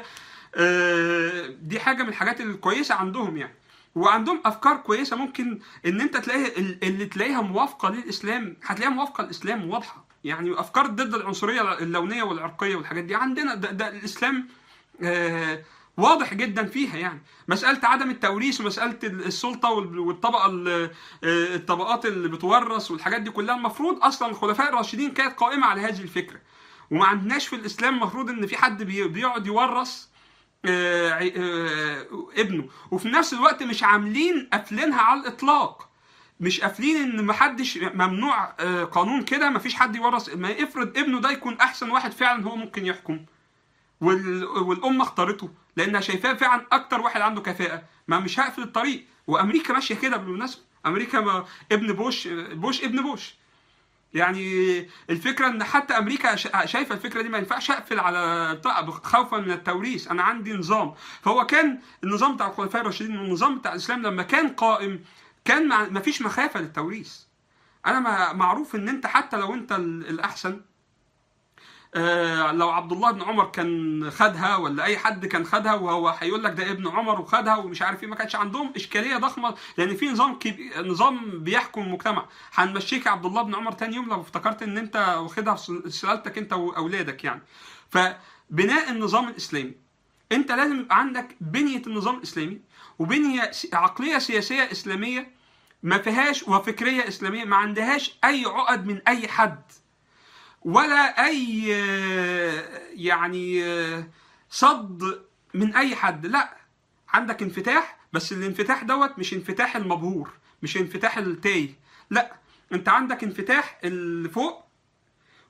آه، دي حاجه من الحاجات الكويسه عندهم يعني وعندهم افكار كويسه ممكن ان انت تلاقي اللي تلاقيها موافقه للاسلام هتلاقيها موافقه للاسلام واضحه يعني افكار ضد العنصريه اللونيه والعرقيه والحاجات دي عندنا ده, ده الاسلام آه، واضح جدا فيها يعني مسألة عدم التوريث ومسألة السلطة وال- والطبقة ال- آه، الطبقات اللي بتورث والحاجات دي كلها المفروض أصلا الخلفاء الراشدين كانت قائمة على هذه الفكرة وما عندناش في الإسلام المفروض إن في حد بي- بيقعد يورث آه، عي- آه، ابنه وفي نفس الوقت مش عاملين قافلينها على الإطلاق مش قافلين ان محدش ممنوع آه، قانون كده مفيش حد يورث ما يفرض ابنه ده يكون احسن واحد فعلا هو ممكن يحكم وال... والامه اختارته لانها شايفاه فعلا اكتر واحد عنده كفاءه ما مش هقفل الطريق وامريكا ماشيه كده بالمناسبه امريكا ما... ابن بوش بوش ابن بوش يعني الفكره ان حتى امريكا شا- شايفه الفكره دي ما ينفعش اقفل على بتاع خوفا من التوريث انا عندي نظام فهو كان النظام بتاع الخلفاء الراشدين والنظام بتاع الاسلام لما كان قائم كان ما ما فيش مخافه للتوريث انا ما معروف ان انت حتى لو انت ال- الاحسن آه، لو عبد الله بن عمر كان خدها ولا اي حد كان خدها وهو هيقول لك ده ابن عمر وخدها ومش عارف ايه ما كانش عندهم اشكاليه ضخمه لان في نظام كبي... نظام بيحكم المجتمع هنمشيك يا عبد الله بن عمر تاني يوم لو افتكرت ان انت واخدها في سل- سلالتك انت واولادك يعني فبناء النظام الاسلامي انت لازم يبقى عندك بنيه النظام الاسلامي وبنيه س- عقليه سياسيه اسلاميه ما فيهاش وفكريه اسلاميه ما عندهاش اي عقد من اي حد ولا اي آه، يعني آه، صد من اي حد لا عندك انفتاح بس الانفتاح دوت مش انفتاح المبهور مش انفتاح التايه لا انت عندك انفتاح اللي فوق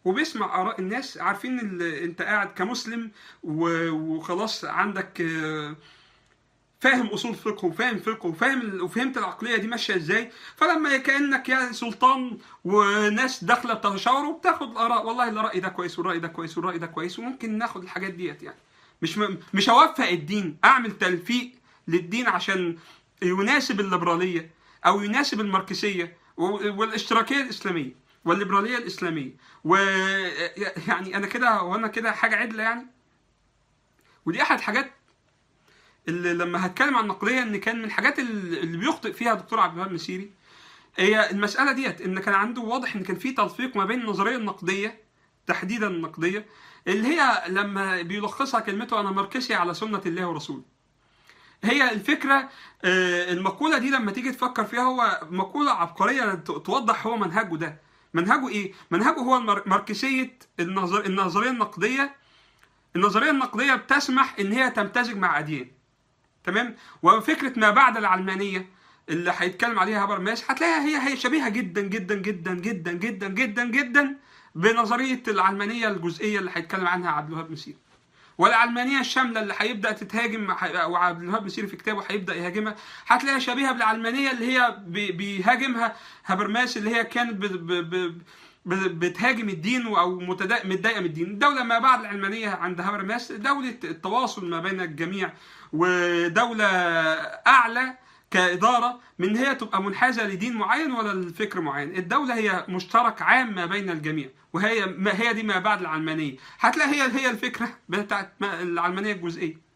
وبيسمع اراء الناس عارفين ال- انت قاعد كمسلم و- وخلاص عندك آه، فاهم اصول فقه وفاهم فقه وفاهم ال- وفهمت العقليه دي ماشيه ازاي فلما كانك يا سلطان وناس داخله بتتشاوروا وبتاخد الاراء والله الراي ده كويس والراي ده كويس والراي ده كويس وممكن ناخد الحاجات ديت يعني مش م... مش هوفق الدين اعمل تلفيق للدين عشان يناسب الليبراليه او يناسب الماركسيه و- والاشتراكيه الاسلاميه والليبراليه الاسلاميه و يعني انا كده وانا كده حاجه عدله يعني ودي احد حاجات اللي لما هتكلم عن النقديه ان كان من الحاجات اللي اللي بيخطئ فيها دكتور عبد الوهاب مسيري هي المساله ديت ان كان عنده واضح ان كان في تلفيق ما بين النظريه النقديه تحديدا النقديه اللي هي لما بيلخصها كلمته انا ماركسي على سنه الله ورسوله هي الفكره آه، المقوله دي لما تيجي تفكر فيها هو مقوله عبقريه ت- توضح هو منهجه ده منهجه ايه منهجه هو المار- ماركسيه النظر النظريه النقديه النظريه النقديه بتسمح ان هي تمتزج مع اديان تمام وفكره ما بعد العلمانيه اللي هيتكلم عليها هابرماس هتلاقيها هي هي شبيهه جدا جدا جدا جدا جدا جدا جدا بنظريه العلمانيه الجزئيه اللي هيتكلم عنها عبد الوهاب مسيري والعلمانيه الشامله اللي هيبدا تتهاجم وعبد الوهاب مسيري في كتابه هيبدا يهاجمها هتلاقيها شبيهه بالعلمانيه اللي هي بي- بيهاجمها هابرماس اللي هي كانت ب- ب- ب- ب- بتهاجم الدين او متدا- متضايقه من الدين الدوله ما بعد العلمانيه عند هابرماس دوله التواصل ما بين الجميع ودوله اعلى كاداره من هي تبقى منحازه لدين معين ولا لفكر معين الدوله هي مشترك عام ما بين الجميع وهي ما هي دي ما بعد العلمانيه هتلاقي هي هي الفكره بتاعت ما- العلمانيه الجزئيه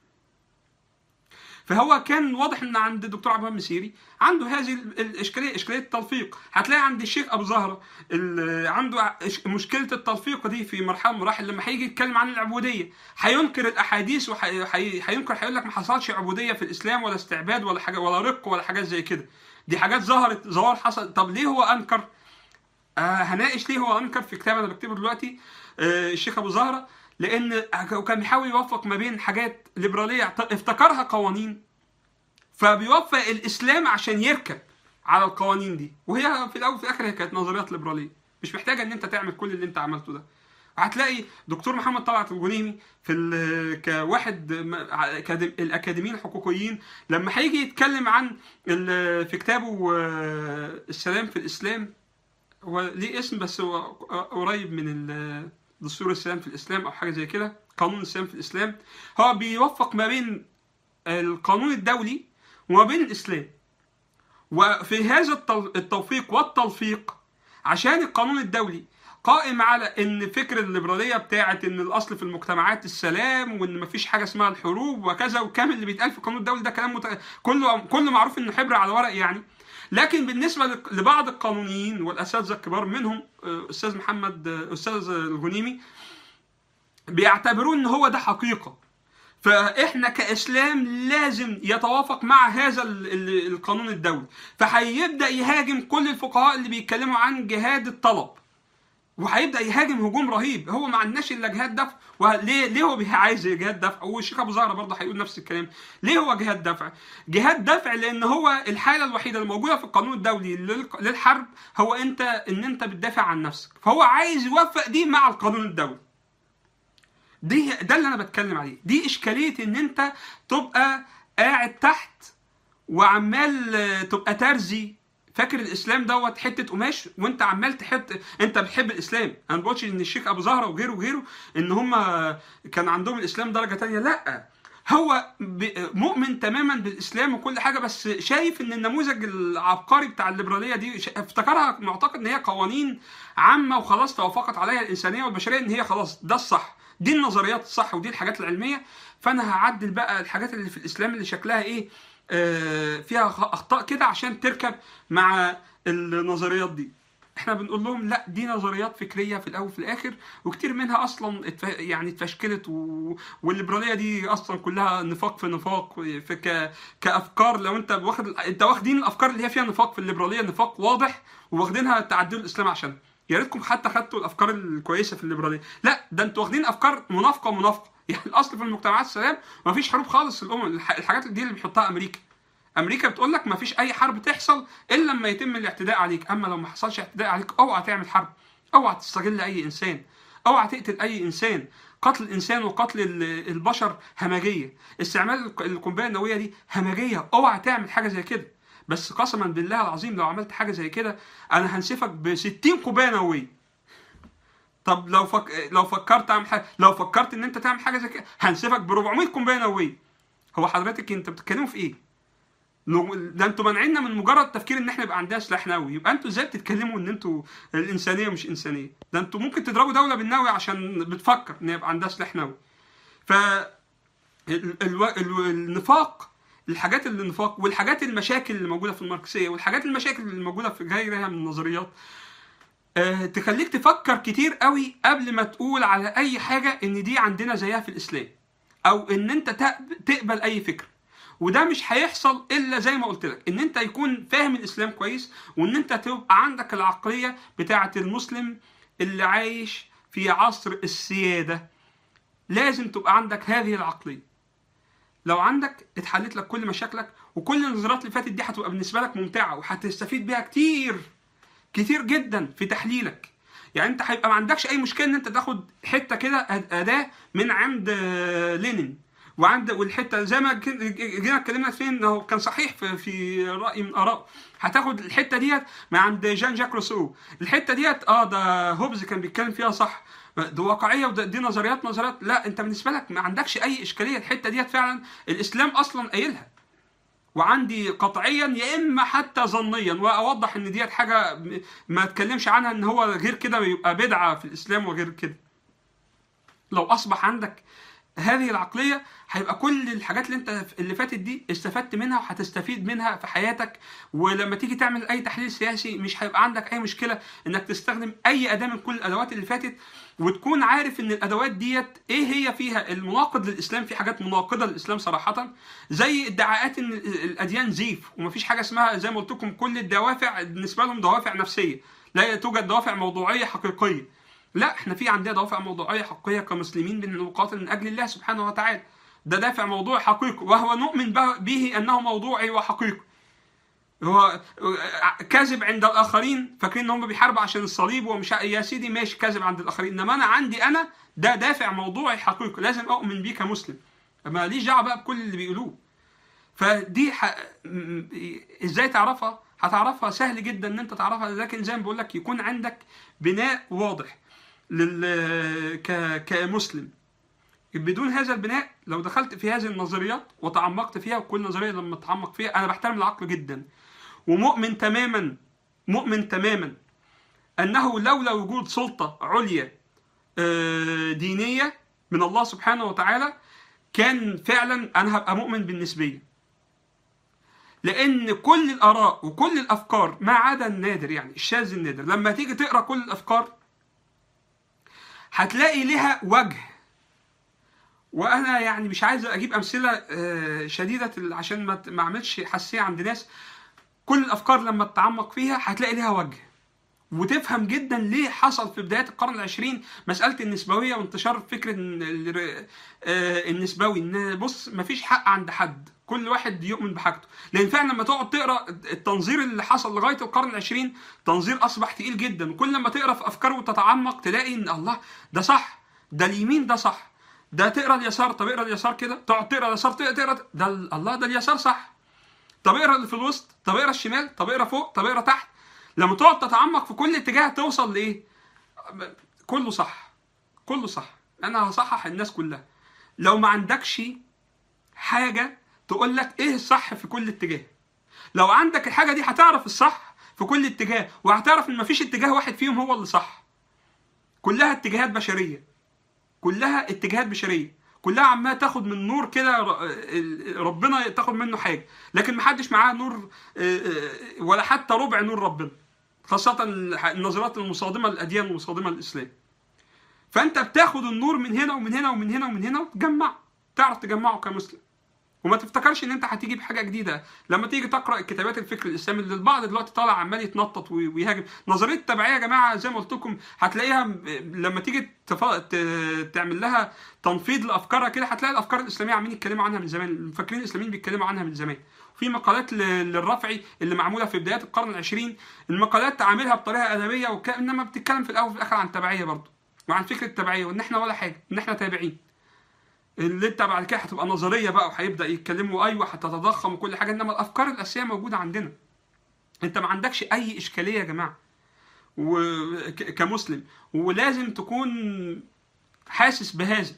فهو كان واضح ان عند الدكتور عبد الوهاب مسيري عنده هذه ال- الاشكاليه اشكاليه التلفيق هتلاقي عند الشيخ ابو زهره ال- عنده إش- مشكله التلفيق دي في مرحله من المراحل لما هيجي يتكلم عن العبوديه هينكر الاحاديث وهينكر هيقول لك ما حصلش عبوديه في الاسلام ولا استعباد ولا حاجه ولا رق ولا حاجات زي كده دي حاجات ظهرت ظواهر حصل طب ليه هو انكر آه هناقش ليه هو انكر في كتاب انا بكتبه دلوقتي آه الشيخ ابو زهره لان كان بيحاول يوفق ما بين حاجات ليبراليه اعت- افتكرها قوانين فبيوفق الاسلام عشان يركب على القوانين دي وهي في الاول وفي الاخر هي كانت نظريات ليبراليه مش محتاجه ان انت تعمل كل اللي انت عملته ده هتلاقي دكتور محمد طلعت الغنيمي في ال- كواحد م- ع- كادم- الاكاديميين الحقوقيين لما هيجي يتكلم عن ال- في كتابه آه، السلام في الاسلام هو ليه اسم بس هو قريب من ال- دستور السلام في الاسلام او حاجه زي كده قانون السلام في الاسلام هو بيوفق ما بين القانون الدولي وما بين الاسلام وفي هذا التل- التوفيق والتلفيق عشان القانون الدولي قائم على ان فكر الليبراليه بتاعت ان الاصل في المجتمعات السلام وان مفيش حاجه اسمها الحروب وكذا وكامل اللي بيتقال في القانون الدولي ده كلام مت... كله كله معروف انه حبر على ورق يعني لكن بالنسبه لق- لبعض القانونيين والاساتذه الكبار منهم آه، استاذ محمد آه، استاذ الغنيمي بيعتبرون ان هو ده حقيقه فاحنا كاسلام لازم يتوافق مع هذا ال- ال- القانون الدولي فهيبدا يهاجم كل الفقهاء اللي بيتكلموا عن جهاد الطلب وهيبدا يهاجم هجوم رهيب هو ما عندناش الا جهاد دفع وليه ليه هو بيه- عايز جهاد دفع والشيخ ابو زهره برضه هيقول نفس الكلام ليه هو جهاد دفع جهاد دفع لان هو الحاله الوحيده الموجوده في القانون الدولي لل- للحرب هو انت ان انت بتدافع عن نفسك فهو عايز يوفق دي مع القانون الدولي دي ده اللي انا بتكلم عليه دي اشكاليه ان انت تبقى قاعد تحت وعمال آه، تبقى ترزي فاكر الاسلام دوت حته قماش وانت عمال تحط انت بتحب الاسلام انا ما بقولش ان الشيخ ابو زهره وغيره وغيره ان هم كان عندهم الاسلام درجه تانية لا هو ب- مؤمن تماما بالاسلام وكل حاجه بس شايف ان النموذج العبقري بتاع الليبراليه دي ش- افتكرها معتقد ان هي قوانين عامه وخلاص توافقت عليها الانسانيه والبشريه ان هي خلاص ده الصح دي النظريات الصح ودي الحاجات العلميه فانا هعدل بقى الحاجات اللي في الاسلام اللي شكلها ايه آه، فيها خ- اخطاء كده عشان تركب مع النظريات دي احنا بنقول لهم لا دي نظريات فكريه في الاول وفي الاخر وكتير منها اصلا اتف... يعني اتفشكلت و... والليبراليه دي اصلا كلها نفاق في نفاق في ك... كافكار لو انت واخد انت واخدين الافكار اللي هي فيها نفاق في الليبراليه نفاق واضح واخدينها تعدلوا الاسلام عشان يا ريتكم حتى خدتوا الافكار الكويسه في الليبراليه لا ده انتوا واخدين افكار منافقه منافقه يعني الاصل في المجتمعات السلام ومفيش حروب خالص في الامم الح- الحاجات دي اللي بيحطها امريكا امريكا بتقول لك مفيش اي حرب تحصل الا لما يتم الاعتداء عليك اما لو ما حصلش اعتداء عليك اوعى تعمل حرب اوعى تستغل اي انسان اوعى تقتل اي انسان قتل الانسان وقتل ال- البشر همجيه استعمال الق- القنبله النوويه دي همجيه اوعى تعمل حاجه زي كده بس قسما بالله العظيم لو عملت حاجه زي كده انا هنسفك ب 60 قنبله نوويه طب لو فك... لو فكرت اعمل حاجه لو فكرت ان انت تعمل حاجه زي كده هنسفك ب 400 قنبله نوويه هو حضرتك انت بتتكلموا في ايه لو- ده انتوا مانعيننا من مجرد تفكير ان احنا يبقى عندنا سلاح نووي يبقى انتوا ازاي بتتكلموا ان انتوا الانسانيه مش انسانيه ده انتوا ممكن تضربوا دوله بالنووي عشان بتفكر ان يبقى عندها سلاح نووي ف ال- الو... ال... النفاق الحاجات اللي النفاق والحاجات المشاكل اللي موجوده في الماركسيه والحاجات المشاكل اللي موجوده في غيرها من النظريات آه، تخليك تفكر كتير قوي قبل ما تقول على اي حاجه ان دي عندنا زيها في الاسلام او ان انت تق- تقبل اي فكره وده مش هيحصل الا زي ما قلت لك ان انت يكون فاهم الاسلام كويس وان انت تبقى عندك العقليه بتاعه المسلم اللي عايش في عصر السياده لازم تبقى عندك هذه العقليه لو عندك اتحلت لك كل مشاكلك وكل النظريات اللي فاتت دي هتبقى بالنسبه لك ممتعه وهتستفيد بيها كتير كتير جدا في تحليلك يعني انت هيبقى ما عندكش اي مشكله ان انت تاخد حته كده أد- اداه من عند آه، لينين وعند والحته زي ما كن- جينا اتكلمنا فين انه كان صحيح في, في راي من اراء هتاخد الحته ديت من عند جان جاك روسو الحته ديت اه ده هوبز كان بيتكلم فيها صح دي واقعيه وده دي نظريات نظريات لا انت بالنسبه لك ما عندكش اي اشكاليه الحته ديت فعلا الاسلام اصلا قايلها وعندي قطعيا يا اما حتى ظنيا واوضح ان ديت حاجه م- ما اتكلمش عنها ان هو غير كده يبقى بدعه في الاسلام وغير كده لو اصبح عندك هذه العقليه هيبقى كل الحاجات اللي انت اللي فاتت دي استفدت منها وهتستفيد منها في حياتك ولما تيجي تعمل اي تحليل سياسي مش هيبقى عندك اي مشكله انك تستخدم اي اداه من كل الادوات اللي فاتت وتكون عارف ان الادوات ديت ايه هي فيها المناقض للاسلام في حاجات مناقضه للاسلام صراحه زي ادعاءات ان الاديان زيف ومفيش حاجه اسمها زي ما قلت لكم كل الدوافع بالنسبه لهم دوافع نفسيه لا توجد دوافع موضوعيه حقيقيه لا احنا في عندنا دوافع موضوعيه حقيقيه كمسلمين بنقاتل من اجل الله سبحانه وتعالى ده دافع موضوعي حقيقي وهو نؤمن به- به انه موضوعي وحقيقي هو كذب عند الاخرين فاكرين ان هم بيحاربوا عشان الصليب ومش ع- يا سيدي ماشي كذب عند الاخرين انما انا عندي انا ده دافع موضوعي حقيقي لازم اؤمن بيه كمسلم ماليش دعوه بقى بكل اللي بيقولوه فدي ح... م- ازاي تعرفها هتعرفها سهل جدا ان انت تعرفها لكن زي ما بقول لك يكون عندك بناء واضح لل ك... كمسلم بدون هذا البناء لو دخلت في هذه النظريات وتعمقت فيها وكل نظريه لما اتعمق فيها انا بحترم العقل جدا ومؤمن تماما مؤمن تماما انه لولا وجود سلطه عليا آه، دينيه من الله سبحانه وتعالى كان فعلا انا هبقى مؤمن بالنسبيه لان كل الاراء وكل الافكار ما عدا النادر يعني الشاذ النادر لما تيجي تقرا كل الافكار هتلاقي لها وجه وانا يعني مش عايز اجيب امثله آه، شديده ال- عشان ما ت- ما اعملش حساسيه عند ناس كل الافكار لما تتعمق فيها هتلاقي لها وجه وتفهم جدا ليه حصل في بدايات القرن العشرين مسألة النسبوية وانتشار فكرة إن ال- آه، النسبوي ان بص مفيش حق عند حد كل واحد يؤمن بحاجته لان فعلا لما تقعد تقرا التنظير اللي حصل لغايه القرن العشرين تنظير اصبح تقيل جدا وكل لما تقرا في افكاره وتتعمق تلاقي ان الله ده صح ده اليمين ده صح ده تقرا اليسار طب اقرا اليسار كده تقعد تقرا اليسار تقرا, تقرا ده ال- الله ده اليسار صح طب اقرا اللي في الوسط طب اقرا الشمال طب اقرا فوق طب اقرا تحت لما تقعد تتعمق في كل اتجاه توصل لايه كله صح كله صح انا هصحح الناس كلها لو ما عندكش حاجه تقول لك ايه الصح في كل اتجاه لو عندك الحاجه دي هتعرف الصح في كل اتجاه وهتعرف ان مفيش اتجاه واحد فيهم هو اللي صح كلها اتجاهات بشريه كلها اتجاهات بشريه كلها عماله تاخد من نور كده ر- ربنا تاخد منه حاجه لكن محدش معاه نور آه، آه، ولا حتى ربع نور ربنا خاصة النظريات المصادمة للأديان المصادمة للإسلام فأنت بتاخد النور من هنا ومن هنا ومن هنا ومن هنا وتجمع تعرف تجمعه كمسلم وما تفتكرش ان انت هتيجي بحاجه جديده لما تيجي تقرا كتابات الفكر الاسلامي اللي البعض دلوقتي طالع عمال يتنطط وي- ويهاجم نظريه التبعيه يا جماعه زي ما قلت لكم هتلاقيها م- لما تيجي تف... ت... تعمل لها تنفيذ لافكارها كده هتلاقي الافكار الاسلاميه عاملين يتكلموا عنها من زمان المفكرين الاسلاميين بيتكلموا عنها من زمان في مقالات ل... للرفعي اللي معموله في بدايات القرن العشرين المقالات عاملها بطريقه ادبيه وك... انما بتتكلم في الاول وفي الاخر عن التبعيه برضه وعن فكره التبعيه وان احنا ولا حاجه ان احنا تابعين اللي انت بعد كده هتبقى نظريه بقى وهيبدا يتكلموا ايوه هتتضخم وكل حاجه انما الافكار الاساسيه موجوده عندنا انت ما عندكش اي اشكاليه يا جماعه وك- كمسلم ولازم تكون حاسس بهذا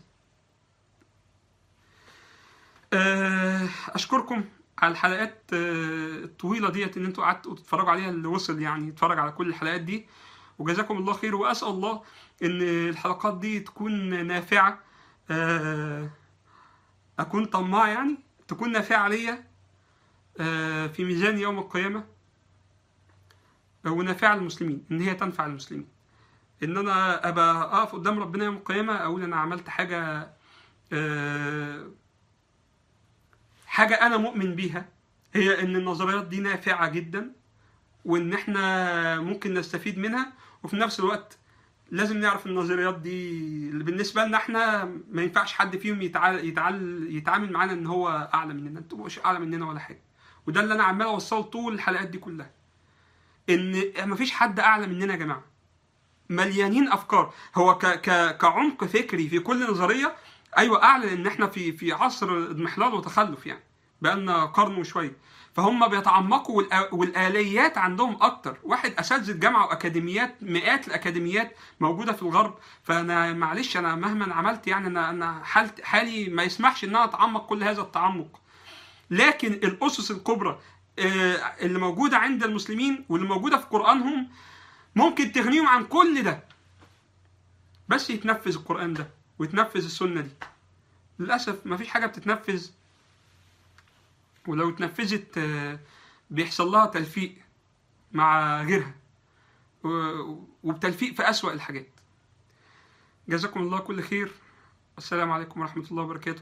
آه، اشكركم على الحلقات آه، الطويله ديت ان انتوا قعدتوا تتفرجوا عليها اللي وصل يعني يتفرج على كل الحلقات دي وجزاكم الله خير واسال الله ان الحلقات دي تكون نافعه آه، اكون طماع يعني تكون نافعه ليا آه، في ميزان يوم القيامه ونافعه للمسلمين ان هي تنفع المسلمين ان انا ابقى اقف قدام ربنا يوم القيامه اقول انا عملت حاجه آه، حاجه انا مؤمن بيها هي ان النظريات دي نافعه جدا وان احنا ممكن نستفيد منها وفي نفس الوقت لازم نعرف النظريات دي اللي بالنسبه لنا احنا ما ينفعش حد فيهم يتعال يتعال يتعامل معانا ان هو اعلى مننا انتوا مش اعلى مننا ولا حاجه وده اللي انا عمال اوصله طول الحلقات دي كلها ان مفيش حد اعلى مننا يا جماعه مليانين افكار هو ك ك كعمق فكري في كل نظريه ايوه اعلى لان احنا في في عصر اضمحلال وتخلف يعني بقالنا قرن وشويه فهم بيتعمقوا والآ- والاليات عندهم اكتر واحد اساتذه جامعه واكاديميات مئات الاكاديميات موجوده في الغرب فانا معلش انا مهما عملت يعني انا انا حالت حالي ما يسمحش ان انا اتعمق كل هذا التعمق لكن الاسس الكبرى آه، اللي موجوده عند المسلمين واللي موجوده في قرانهم ممكن تغنيهم عن كل ده بس يتنفذ القرآن ده ويتنفذ السنة دي للأسف مفيش حاجة بتتنفذ ولو اتنفذت آه، بيحصل لها تلفيق مع غيرها و- وبتلفيق في أسوأ الحاجات جزاكم الله كل خير السلام عليكم ورحمة الله وبركاته